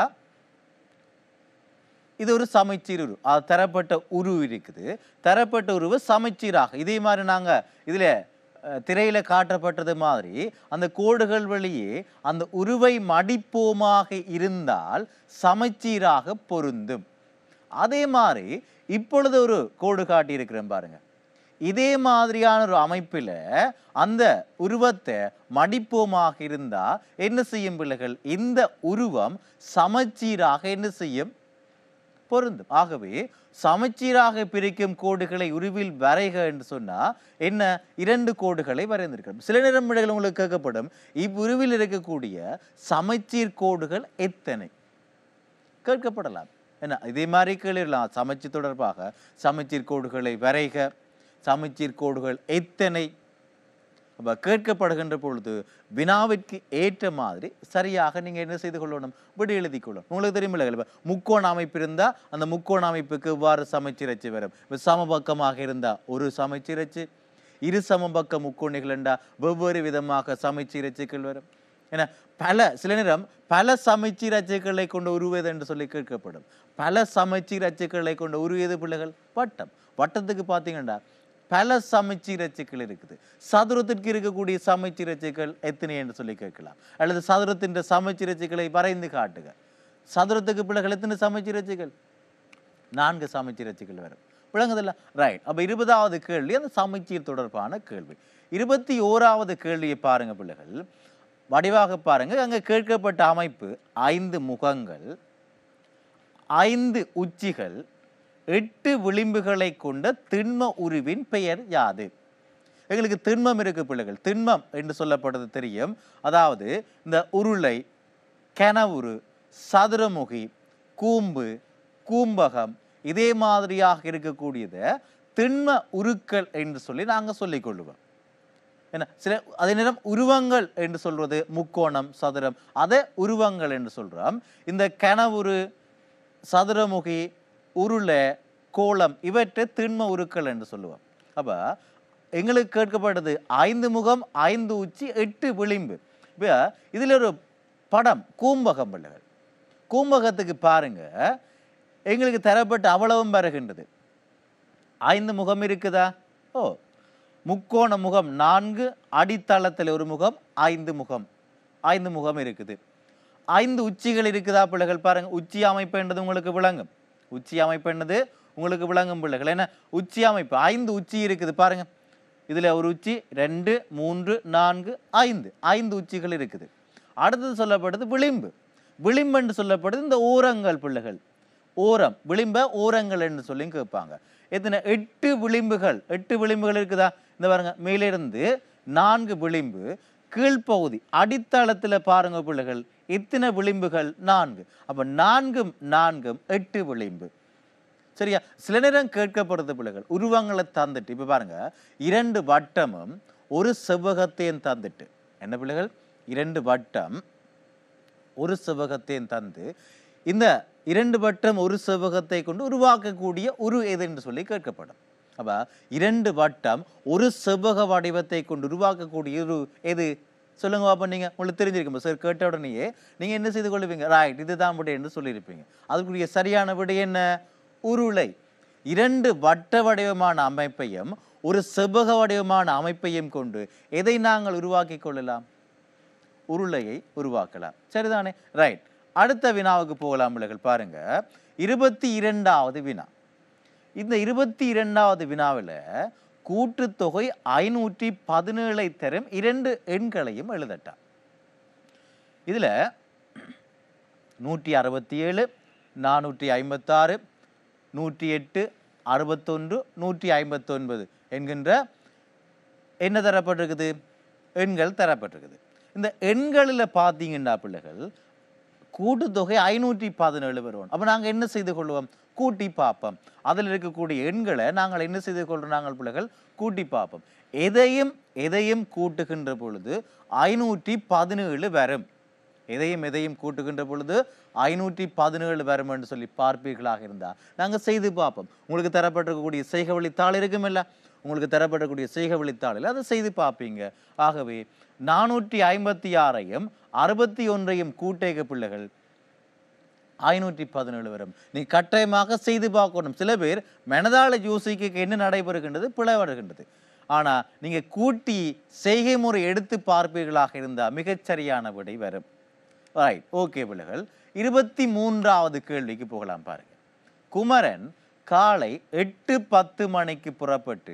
இது ஒரு சமைச்சீர் உரு அது தரப்பட்ட உரு இருக்குது தரப்பட்ட உருவு சமைச்சீராக இதே மாதிரி நாங்க இதுல அஹ், திரையில காட்டப்பட்டது மாதிரி அந்த கோடுகள் வழியே அந்த உருவை மடிப்போமாக இருந்தால் சமைச்சீராக பொருந்தும் அதே மாதிரி இப்பொழுது ஒரு கோடு காட்டி இருக்கிறேன் பாருங்க இதே மாதிரியான ஒரு அமைப்பில் அந்த உருவத்தை மடிப்போமாக இருந்தா என்ன செய்யும் பிள்ளைகள் இந்த உருவம் சமச்சீராக என்ன செய்யும் பொருந்தும் ஆகவே சமச்சீராக பிரிக்கும் கோடுகளை உருவில் வரைக என்று சொன்னா என்ன இரண்டு கோடுகளை வரைந்திருக்கிறோம் சில நேரம் விடைகள் உங்களுக்கு கேட்கப்படும் இவ்வுருவில் இருக்கக்கூடிய சமச்சீர் கோடுகள் எத்தனை கேட்கப்படலாம் என்ன இதே மாதிரி கேளிரலாம் சமச்சீர் தொடர்பாக சமச்சீர் கோடுகளை வரைக சமச்சீர் கோடுகள் எத்தனை அப்ப கேட்கப்படுகின்ற பொழுது வினாவிற்கு ஏற்ற மாதிரி சரியாக நீங்க என்ன செய்து கொள்ளணும் விடு எழுதி கொள்ளணும் உங்களுக்கு தெரியுமில்ல இப்ப முக்கோண அமைப்பு இருந்தா அந்த முக்கோண அமைப்புக்கு இவ்வாறு சமச்சீரச்சு வரும் இப்ப சமபக்கமாக இருந்தா ஒரு சமச்சீரச்சு இரு சமபக்க முக்கோணிகள் என்றா வெவ்வேறு விதமாக சமச்சீரச்சுக்கள் வரும் ஏன்னா பல சில நேரம் பல சமச்சீர் அச்சுக்களை கொண்ட உருவது என்று சொல்லி கேட்கப்படும் பல சமச்சீர் அச்சுக்களை கொண்ட உருவியது பிள்ளைகள் வட்டம் வட்டத்துக்கு பார்த்தீங்கன்னா பல சமச்சீர் அச்சுக்கள் இருக்குது சதுரத்திற்கு இருக்கக்கூடிய சமச்சீர் அச்சுக்கள் எத்தனை என்று சொல்லி கேட்கலாம் அல்லது சதுரத்தின் சமச்சீர் அச்சுக்களை வரைந்து காட்டுக சதுரத்துக்கு பிள்ளைகள் எத்தனை சமச்சீர் அச்சுக்கள் நான்கு சமச்சீர் அச்சுக்கள் வரும் விளங்குதில்ல ரைட் அப்ப இருபதாவது கேள்வி அந்த சமச்சீர் தொடர்பான கேள்வி இருபத்தி ஓராவது கேள்வியை பாருங்க பிள்ளைகள் வடிவாக பாருங்க அங்க கேட்கப்பட்ட அமைப்பு ஐந்து முகங்கள் ஐந்து உச்சிகள் எட்டு விளிம்புகளை கொண்ட திண்ம உருவின் பெயர் யாது எங்களுக்கு திண்மம் இருக்கு பிள்ளைகள் திண்மம் என்று சொல்லப்படுறது தெரியும் அதாவது இந்த உருளை கனவுரு சதுரமுகி கூம்பு கூம்பகம் இதே மாதிரியாக இருக்கக்கூடியதை திண்ம உருக்கள் என்று சொல்லி நாங்கள் சொல்லிக் கொள்ளுவோம் என்ன சில அதே நேரம் உருவங்கள் என்று சொல்வது முக்கோணம் சதுரம் அதே உருவங்கள் என்று சொல்றோம் இந்த கனவுரு சதுரமுகி உருளை கோலம் இவற்றை திண்ம உருக்கள் என்று சொல்லுவோம் அப்ப எங்களுக்கு கேட்கப்பட்டது ஐந்து முகம் ஐந்து உச்சி எட்டு விளிம்பு இப்போ இதுல ஒரு படம் கூம்பகம் பிள்ளைகள் கூம்பகத்துக்கு பாருங்க எங்களுக்கு தரப்பட்ட அவ்வளவும் வருகின்றது ஐந்து முகம் இருக்குதா ஓ முக்கோண முகம் நான்கு அடித்தளத்தில் ஒரு முகம் ஐந்து முகம் ஐந்து முகம் இருக்குது ஐந்து உச்சிகள் இருக்குதா பிள்ளைகள் பாருங்க உச்சி அமைப்பு என்றது உங்களுக்கு விளங்கும் உச்சி அமைப்பு என்னது உங்களுக்கு விளங்கும் பிள்ளைகள் என்ன உச்சி அமைப்பு ஐந்து உச்சி இருக்குது பாருங்க இதுல ஒரு உச்சி ரெண்டு மூன்று நான்கு ஐந்து ஐந்து உச்சிகள் இருக்குது அடுத்தது சொல்லப்படுது விளிம்பு விளிம்பு என்று சொல்லப்படுது இந்த ஓரங்கள் பிள்ளைகள் ஓரம் விளிம்ப ஓரங்கள் என்று சொல்லி கேட்பாங்க எத்தனை எட்டு விளிம்புகள் எட்டு விளிம்புகள் இருக்குதா இந்த பாருங்க மேலிருந்து நான்கு விளிம்பு கீழ்ப்பகுதி அடித்தளத்துல பாருங்க பிள்ளைகள் எத்தனை விளிம்புகள் நான்கு அப்ப நான்கும் நான்கும் எட்டு விளிம்பு சரியா சில நேரம் கேட்கப்படுறது பிள்ளைகள் உருவங்களை தந்துட்டு இப்ப பாருங்க இரண்டு வட்டமும் ஒரு செவ்வகத்தையும் தந்துட்டு என்ன பிள்ளைகள் இரண்டு வட்டம் ஒரு செவ்வகத்தையும் தந்து இந்த இரண்டு வட்டம் ஒரு செவ்வகத்தை கொண்டு உருவாக்கக்கூடிய உரு எது என்று சொல்லி கேட்கப்படும் அப்ப இரண்டு வட்டம் ஒரு செவ்வக வடிவத்தை கொண்டு உருவாக்கக்கூடிய உரு எது சொல்லுங்க பாப்பா நீங்க உங்களுக்கு தெரிஞ்சிருக்கும் சார் கேட்ட உடனேயே நீங்க என்ன செய்து கொள்வீங்க ரைட் இதுதான் விடை என்று சொல்லியிருப்பீங்க அதுக்குரிய சரியான விடை என்ன உருளை இரண்டு வட்ட வடிவமான அமைப்பையும் ஒரு செவ்வக வடிவமான அமைப்பையும் கொண்டு எதை நாங்கள் உருவாக்கி கொள்ளலாம் உருளையை உருவாக்கலாம் சரிதானே ரைட் அடுத்த வினாவுக்கு போகலாம் பிள்ளைகள் பாருங்க இருபத்தி இரண்டாவது வினா இந்த இருபத்தி இரண்டாவது வினாவில் கூட்டுத்தொகை ஐநூற்றி பதினேழை தரும் இரண்டு எண்களையும் எழுதட்டாம் இதுல நூற்றி அறுபத்தி ஏழு நானூற்றி ஐம்பத்தாறு நூற்றி எட்டு அறுபத்தொன்று நூற்றி ஐம்பத்தொன்பது என்கின்ற என்ன தரப்பட்டிருக்குது எண்கள் தரப்பட்டிருக்குது இந்த எண்களில் பார்த்தீங்கன்னா பிள்ளைகள் கூட்டுத்தொகை ஐநூற்றி பதினேழு வரும் அப்போ நாங்கள் என்ன செய்து கொள்வோம் கூட்டி பார்ப்போம் அதில் இருக்கக்கூடிய எண்களை நாங்கள் என்ன செய்து கொள்றோம் நாங்கள் பிள்ளைகள் கூட்டி பார்ப்போம் எதையும் எதையும் கூட்டுகின்ற பொழுது ஐநூற்றி பதினேழு வரும் எதையும் எதையும் கூட்டுகின்ற பொழுது ஐநூற்றி பதினேழு வரும் என்று சொல்லி பார்ப்பீர்களாக இருந்தால் நாங்கள் செய்து பார்ப்போம் உங்களுக்கு தரப்பட்டிருக்கக்கூடிய செய்க வழித்தாள் இருக்குமில்ல உங்களுக்கு தரப்படக்கூடிய செய்க வழித்தாளில் அதை செய்து பார்ப்பீங்க ஆகவே நானூற்றி ஐம்பத்தி ஆறையும் அறுபத்தி ஒன்றையும் கூட்டேக பிள்ளைகள் ஐநூற்றி பதினேழு வரும் நீ கட்டாயமாக செய்து பார்க்கணும் சில பேர் மனதாள யோசிக்க என்ன நடைபெறுகின்றது பிழை வருகின்றது ஆனா நீங்க கூட்டி செய்கை முறை எடுத்து பார்ப்பீர்களாக இருந்தால் மிகச்சரியான விடை வரும் ரைட் ஓகே பிள்ளைகள் இருபத்தி மூன்றாவது கேள்விக்கு போகலாம் பாருங்க குமரன் காலை எட்டு பத்து மணிக்கு புறப்பட்டு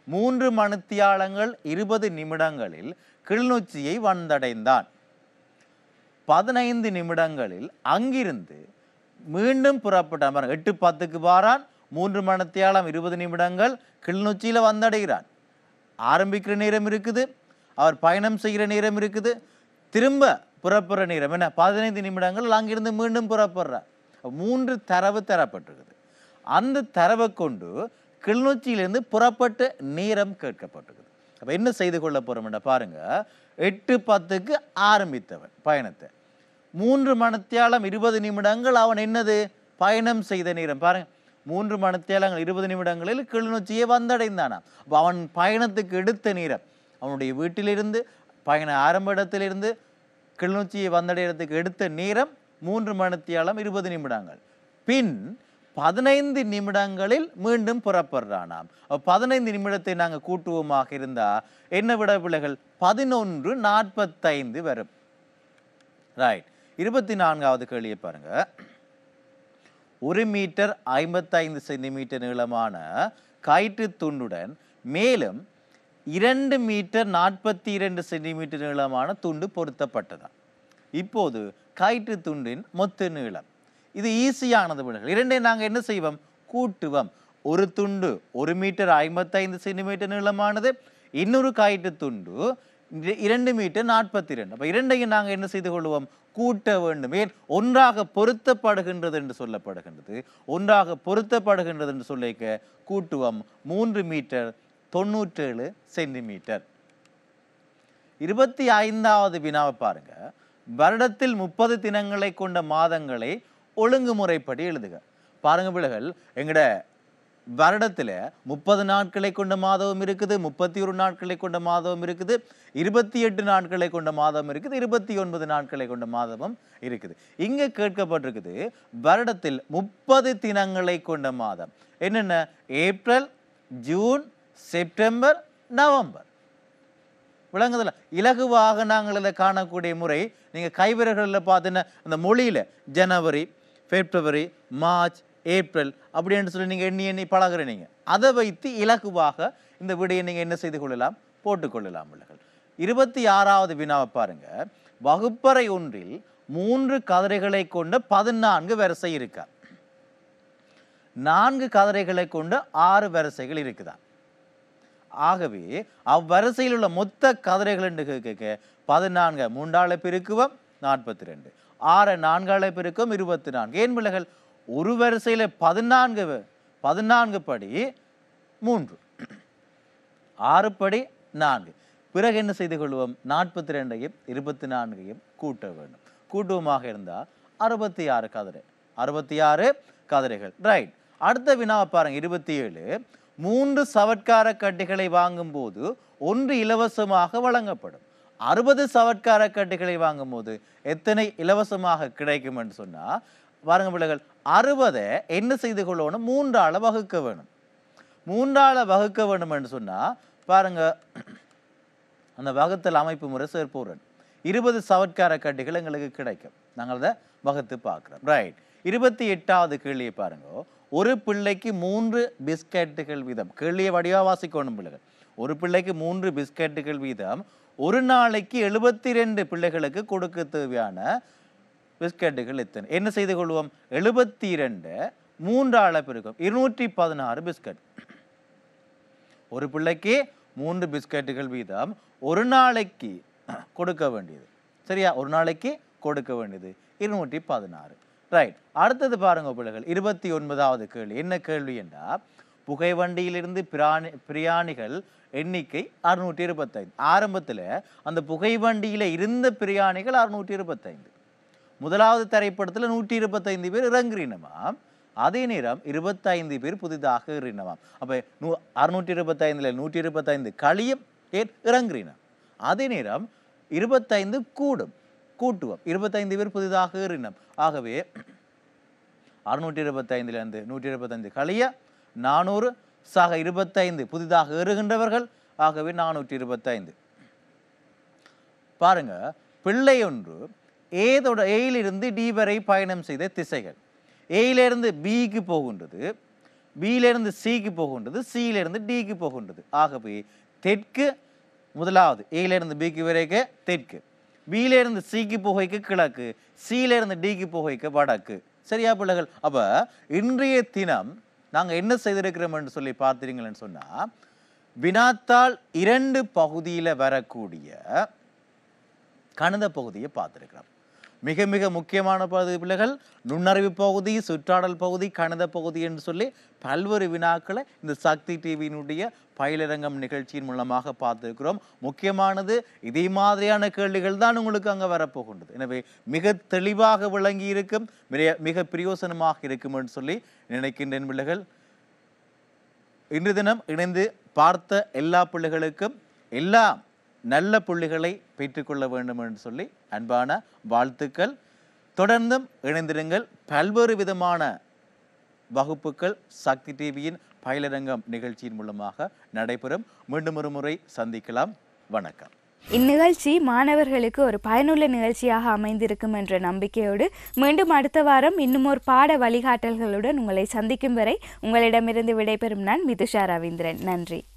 மூன்று மணித்தியாலங்கள் இருபது நிமிடங்களில் கிளிநொச்சியை வந்தடைந்தான் பதினைந்து நிமிடங்களில் அங்கிருந்து மீண்டும் புறப்பட்டான் பாருங்க, எட்டு பத்துக்கு வாரான் மூன்று மணித்தியாலம் இருபது நிமிடங்கள் கிளிநொச்சியில் வந்தடைகிறான் ஆரம்பிக்கிற நேரம் இருக்குது அவர் பயணம் செய்கிற நேரம் இருக்குது திரும்ப புறப்படுற நேரம் என்ன பதினைந்து நிமிடங்கள் அங்கிருந்து மீண்டும் புறப்படுறார் மூன்று தரவு தரப்பட்டிருக்குது அந்த தரவை கொண்டு கிளிநொச்சியிலிருந்து புறப்பட்ட நேரம் கேட்கப்பட்டிருக்குது அப்போ என்ன செய்து கொள்ள போகிறோம்னா பாருங்க எட்டு பத்துக்கு ஆரம்பித்தவன் பயணத்தை மூன்று மணத்தியாலம் இருபது நிமிடங்கள் அவன் என்னது பயணம் செய்த நேரம் பாருங்க மூன்று மணத்தியாலங்கள் இருபது நிமிடங்களில் கிளிநொச்சியை வந்தடைந்தானாம் அப்போ அவன் பயணத்துக்கு எடுத்த நேரம் அவனுடைய வீட்டிலிருந்து பயண ஆரம்ப இடத்திலிருந்து கிளிநொச்சியை வந்தடைகிறதுக்கு எடுத்த நேரம் மூன்று மணித்தியாலம் இருபது நிமிடங்கள் பின் பதினைந்து நிமிடங்களில் மீண்டும் புறப்படுறானாம் அப்ப பதினைந்து நிமிடத்தை நாங்கள் கூட்டுவோமாக இருந்தா என்ன விட பிள்ளைகள் பதினொன்று நாற்பத்தைந்து வரும் ரைட் இருபத்தி நான்காவது கேள்வியை பாருங்க ஒரு மீட்டர் ஐம்பத்தைந்து சென்டிமீட்டர் நீளமான கயிற்று துண்டுடன் மேலும் இரண்டு மீட்டர் நாற்பத்தி இரண்டு சென்டிமீட்டர் நீளமான துண்டு பொருத்தப்பட்டதா இப்போது கயிற்று துண்டின் மொத்த நீளம் இது ஈஸியானது பிள்ளைகள் இரண்டையும் நாங்கள் என்ன செய்வோம் கூட்டுவோம் ஒரு துண்டு ஒரு மீட்டர் ஐம்பத்தைந்து சென்டிமீட்டர் நீளமானது இன்னொரு கயிற்று துண்டு இர- இரண்டு மீட்டர் நாற்பத்தி இரண்டு அப்போ இரண்டையும் நாங்கள் என்ன செய்து கொள்வோம் கூட்ட வேண்டும் ஏன் ஒன்றாக பொருத்தப்படுகின்றது என்று சொல்லப்படுகின்றது ஒன்றாக பொருத்தப்படுகின்றது என்று சொல்லிக்க கூட்டுவோம் மூன்று மீட்டர் தொண்ணூற்றேழு சென்டிமீட்டர் இருபத்தி ஐந்தாவது வினாவை பாருங்க வருடத்தில் முப்பது தினங்களை கொண்ட மாதங்களை ஒழுங்குமுறைப்படி எழுதுக பாருங்க பிள்ளைகள் எங்கட வருடத்துல முப்பது நாட்களை கொண்ட மாதமும் இருக்குது முப்பத்தி ஒரு நாட்களை கொண்ட மாதமும் இருக்குது இருபத்தி எட்டு நாட்களை கொண்ட மாதம் இருக்குது இருபத்தி ஒன்பது நாட்களை கொண்ட மாதமும் இருக்குது இங்க கேட்கப்பட்டிருக்குது வருடத்தில் முப்பது தினங்களை கொண்ட மாதம் என்னென்ன ஏப்ரல் ஜூன் செப்டம்பர் நவம்பர் விளங்குதுல இலகுவாக நாங்கள் இதில் காணக்கூடிய முறை நீங்கள் கைவிரல்களில் பார்த்தீங்கன்னா அந்த மொழியில் ஜனவரி பிப்ரவரி மார்ச் ஏப்ரல் அப்படின்னு சொல்லி நீங்கள் எண்ணி எண்ணி பழகுற நீங்கள் அதை வைத்து இலகுவாக இந்த விடையை நீங்கள் என்ன செய்து கொள்ளலாம் போட்டுக்கொள்ளலாம் பிள்ளைகள் இருபத்தி ஆறாவது வினாவை பாருங்க வகுப்பறை ஒன்றில் மூன்று கதிரைகளை கொண்ட பதினான்கு வரிசை இருக்கா நான்கு கதிரைகளை கொண்ட ஆறு வரிசைகள் இருக்குதா ஆகவே அவ்வரிசையில் உள்ள மொத்த கதிரைகள் என்று கேட்க பதினான்கு மூன்றாளை பெருக்குவம் நாற்பத்தி ரெண்டு ஆறு நான்காளை பெருக்கும் இருபத்தி நான்கு ஏன் பிள்ளைகள் ஒரு வரிசையில் பதினான்கு வ- பதினான்கு படி மூன்று ஆறு படி நான்கு பிறகு என்ன செய்து கொள்வோம் நாற்பத்தி ரெண்டையும் இருபத்தி நான்கையும் கூட்ட வேண்டும் கூட்டுவமாக இருந்தால் அறுபத்தி ஆறு கதிரை அறுபத்தி ஆறு கதிரைகள் ரைட் அடுத்த வினாவை பாருங்க இருபத்தி ஏழு மூன்று சவட்கார கட்டிகளை வாங்கும்போது ஒன்று இலவசமாக வழங்கப்படும் அறுபது சவட்கார கட்டிகளை வாங்கும்போது எத்தனை இலவசமாக கிடைக்கும் என்று சொன்னா பாருங்க பிள்ளைகள் அறுபதை என்ன செய்து கொள்ளணும் மூன்றால வகுக்க வேணும் மூன்றால வகுக்க வேண்டும் என்று சொன்னா பாருங்க அந்த வகுத்தல் அமைப்பு முறை சேர்ப்போரன் இருபது சவட்கார கட்டிகள் எங்களுக்கு கிடைக்கும் நாங்கள் அதை வகுத்து பார்க்குறோம் ரைட் இருபத்தி எட்டாவது கேள்வியை பாருங்க ஒரு பிள்ளைக்கு மூன்று பிஸ்கட்டுகள் வீதம் கேள்வியை வடிவா வாசிக்கணும் பிள்ளைகள் ஒரு பிள்ளைக்கு மூன்று பிஸ்கட்டுகள் வீதம் ஒரு நாளைக்கு எழுபத்தி ரெண்டு பிள்ளைகளுக்கு கொடுக்க தேவையான பிஸ்கட்டுகள் எத்தனை என்ன செய்து கொள்வோம் எழுபத்தி ரெண்டு மூன்றாள பெருக்கும் இருநூற்றி பதினாறு பிஸ்கட் ஒரு பிள்ளைக்கு மூன்று பிஸ்கட்டுகள் வீதம் ஒரு நாளைக்கு கொடுக்க வேண்டியது சரியா ஒரு நாளைக்கு கொடுக்க வேண்டியது இருநூற்றி பதினாறு ரைட் அடுத்தது பாருங்க பிள்ளைகள் இருபத்தி ஒன்பதாவது கேள்வி என்ன கேள்வி என்றால் புகை வண்டியிலிருந்து பிராணி பிரியாணிகள் எண்ணிக்கை அறுநூற்றி இருபத்தைந்து ஆரம்பத்தில் அந்த புகை வண்டியில் இருந்த பிரியாணிகள் அறுநூற்றி இருபத்தைந்து முதலாவது திரைப்படத்தில் நூற்றி இருபத்தைந்து பேர் இறங்குறினமாம் அதே நேரம் இருபத்தைந்து பேர் புதிதாக ஏறினவாம் அப்போ நூ அறுநூற்றி இருபத்தைந்தில் நூற்றி இருபத்தைந்து கழியும் ஏன் இறங்குறினம் அதே நேரம் இருபத்தைந்து கூடும் கூட்டுவோம் இருபத்தைந்து பேர் புதிதாக ஏறினம் ஆகவே அறுநூற்றி இருபத்தைந்துலேருந்து நூற்றி இருபத்தைந்து கழிய நானூறு சக இருபத்தைந்து புதிதாக ஏறுகின்றவர்கள் ஆகவே நானூற்றி இருபத்தைந்து பாருங்க பிள்ளை ஒன்று ஏதோட ஏயிலிருந்து டி வரை பயணம் செய்த திசைகள் ஏயிலிருந்து பிக்கு போகின்றது பியிலிருந்து சிக்கு போகின்றது சியிலிருந்து டிக்கு போகின்றது ஆகவே தெற்கு முதலாவது ஏயிலிருந்து பிக்கு வரைக்கும் தெற்கு பியிலிருந்து சிக்கு போகைக்கு கிழக்கு சியிலிருந்து டிக்கு போகைக்கு வடக்கு சரியா பிள்ளைகள் அப்ப இன்றைய தினம் நாங்க என்ன செய்திருக்கிறோம் என்று சொல்லி பார்த்தீங்கன்னு சொன்னா வினாத்தாள் இரண்டு பகுதியில வரக்கூடிய கணித பகுதியை பார்த்துருக்கிறோம் மிக மிக முக்கியமான பகுதி பிள்ளைகள் நுண்ணறிவு பகுதி சுற்றாடல் பகுதி கணித பகுதி என்று சொல்லி பல்வேறு வினாக்களை இந்த சக்தி டிவியினுடைய பயிலரங்கம் நிகழ்ச்சியின் மூலமாக பார்த்துருக்கிறோம் முக்கியமானது இதே மாதிரியான கேள்விகள் தான் உங்களுக்கு அங்கே வரப்போகின்றது எனவே மிக தெளிவாக விளங்கி இருக்கும் மிக- மிக பிரயோசனமாக இருக்கும் என்று சொல்லி நினைக்கின்றேன் பிள்ளைகள் இன்று தினம் இணைந்து பார்த்த எல்லா பிள்ளைகளுக்கும் எல்லா நல்ல புள்ளிகளை பெற்றுக்கொள்ள வேண்டும் என்று சொல்லி அன்பான வாழ்த்துக்கள் தொடர்ந்தும் இணைந்திருங்கள் பல்வேறு விதமான வகுப்புகள் சக்தி டிவியின் பயிலரங்கம் நிகழ்ச்சியின் மூலமாக நடைபெறும் மீண்டும் ஒரு முறை சந்திக்கலாம் வணக்கம் இந்நிகழ்ச்சி மாணவர்களுக்கு ஒரு பயனுள்ள நிகழ்ச்சியாக அமைந்திருக்கும் என்ற நம்பிக்கையோடு மீண்டும் அடுத்த வாரம் இன்னும் ஒரு பாட வழிகாட்டல்களுடன் உங்களை சந்திக்கும் வரை உங்களிடமிருந்து விடைபெறும் நான் மிதுஷா ரவீந்திரன் நன்றி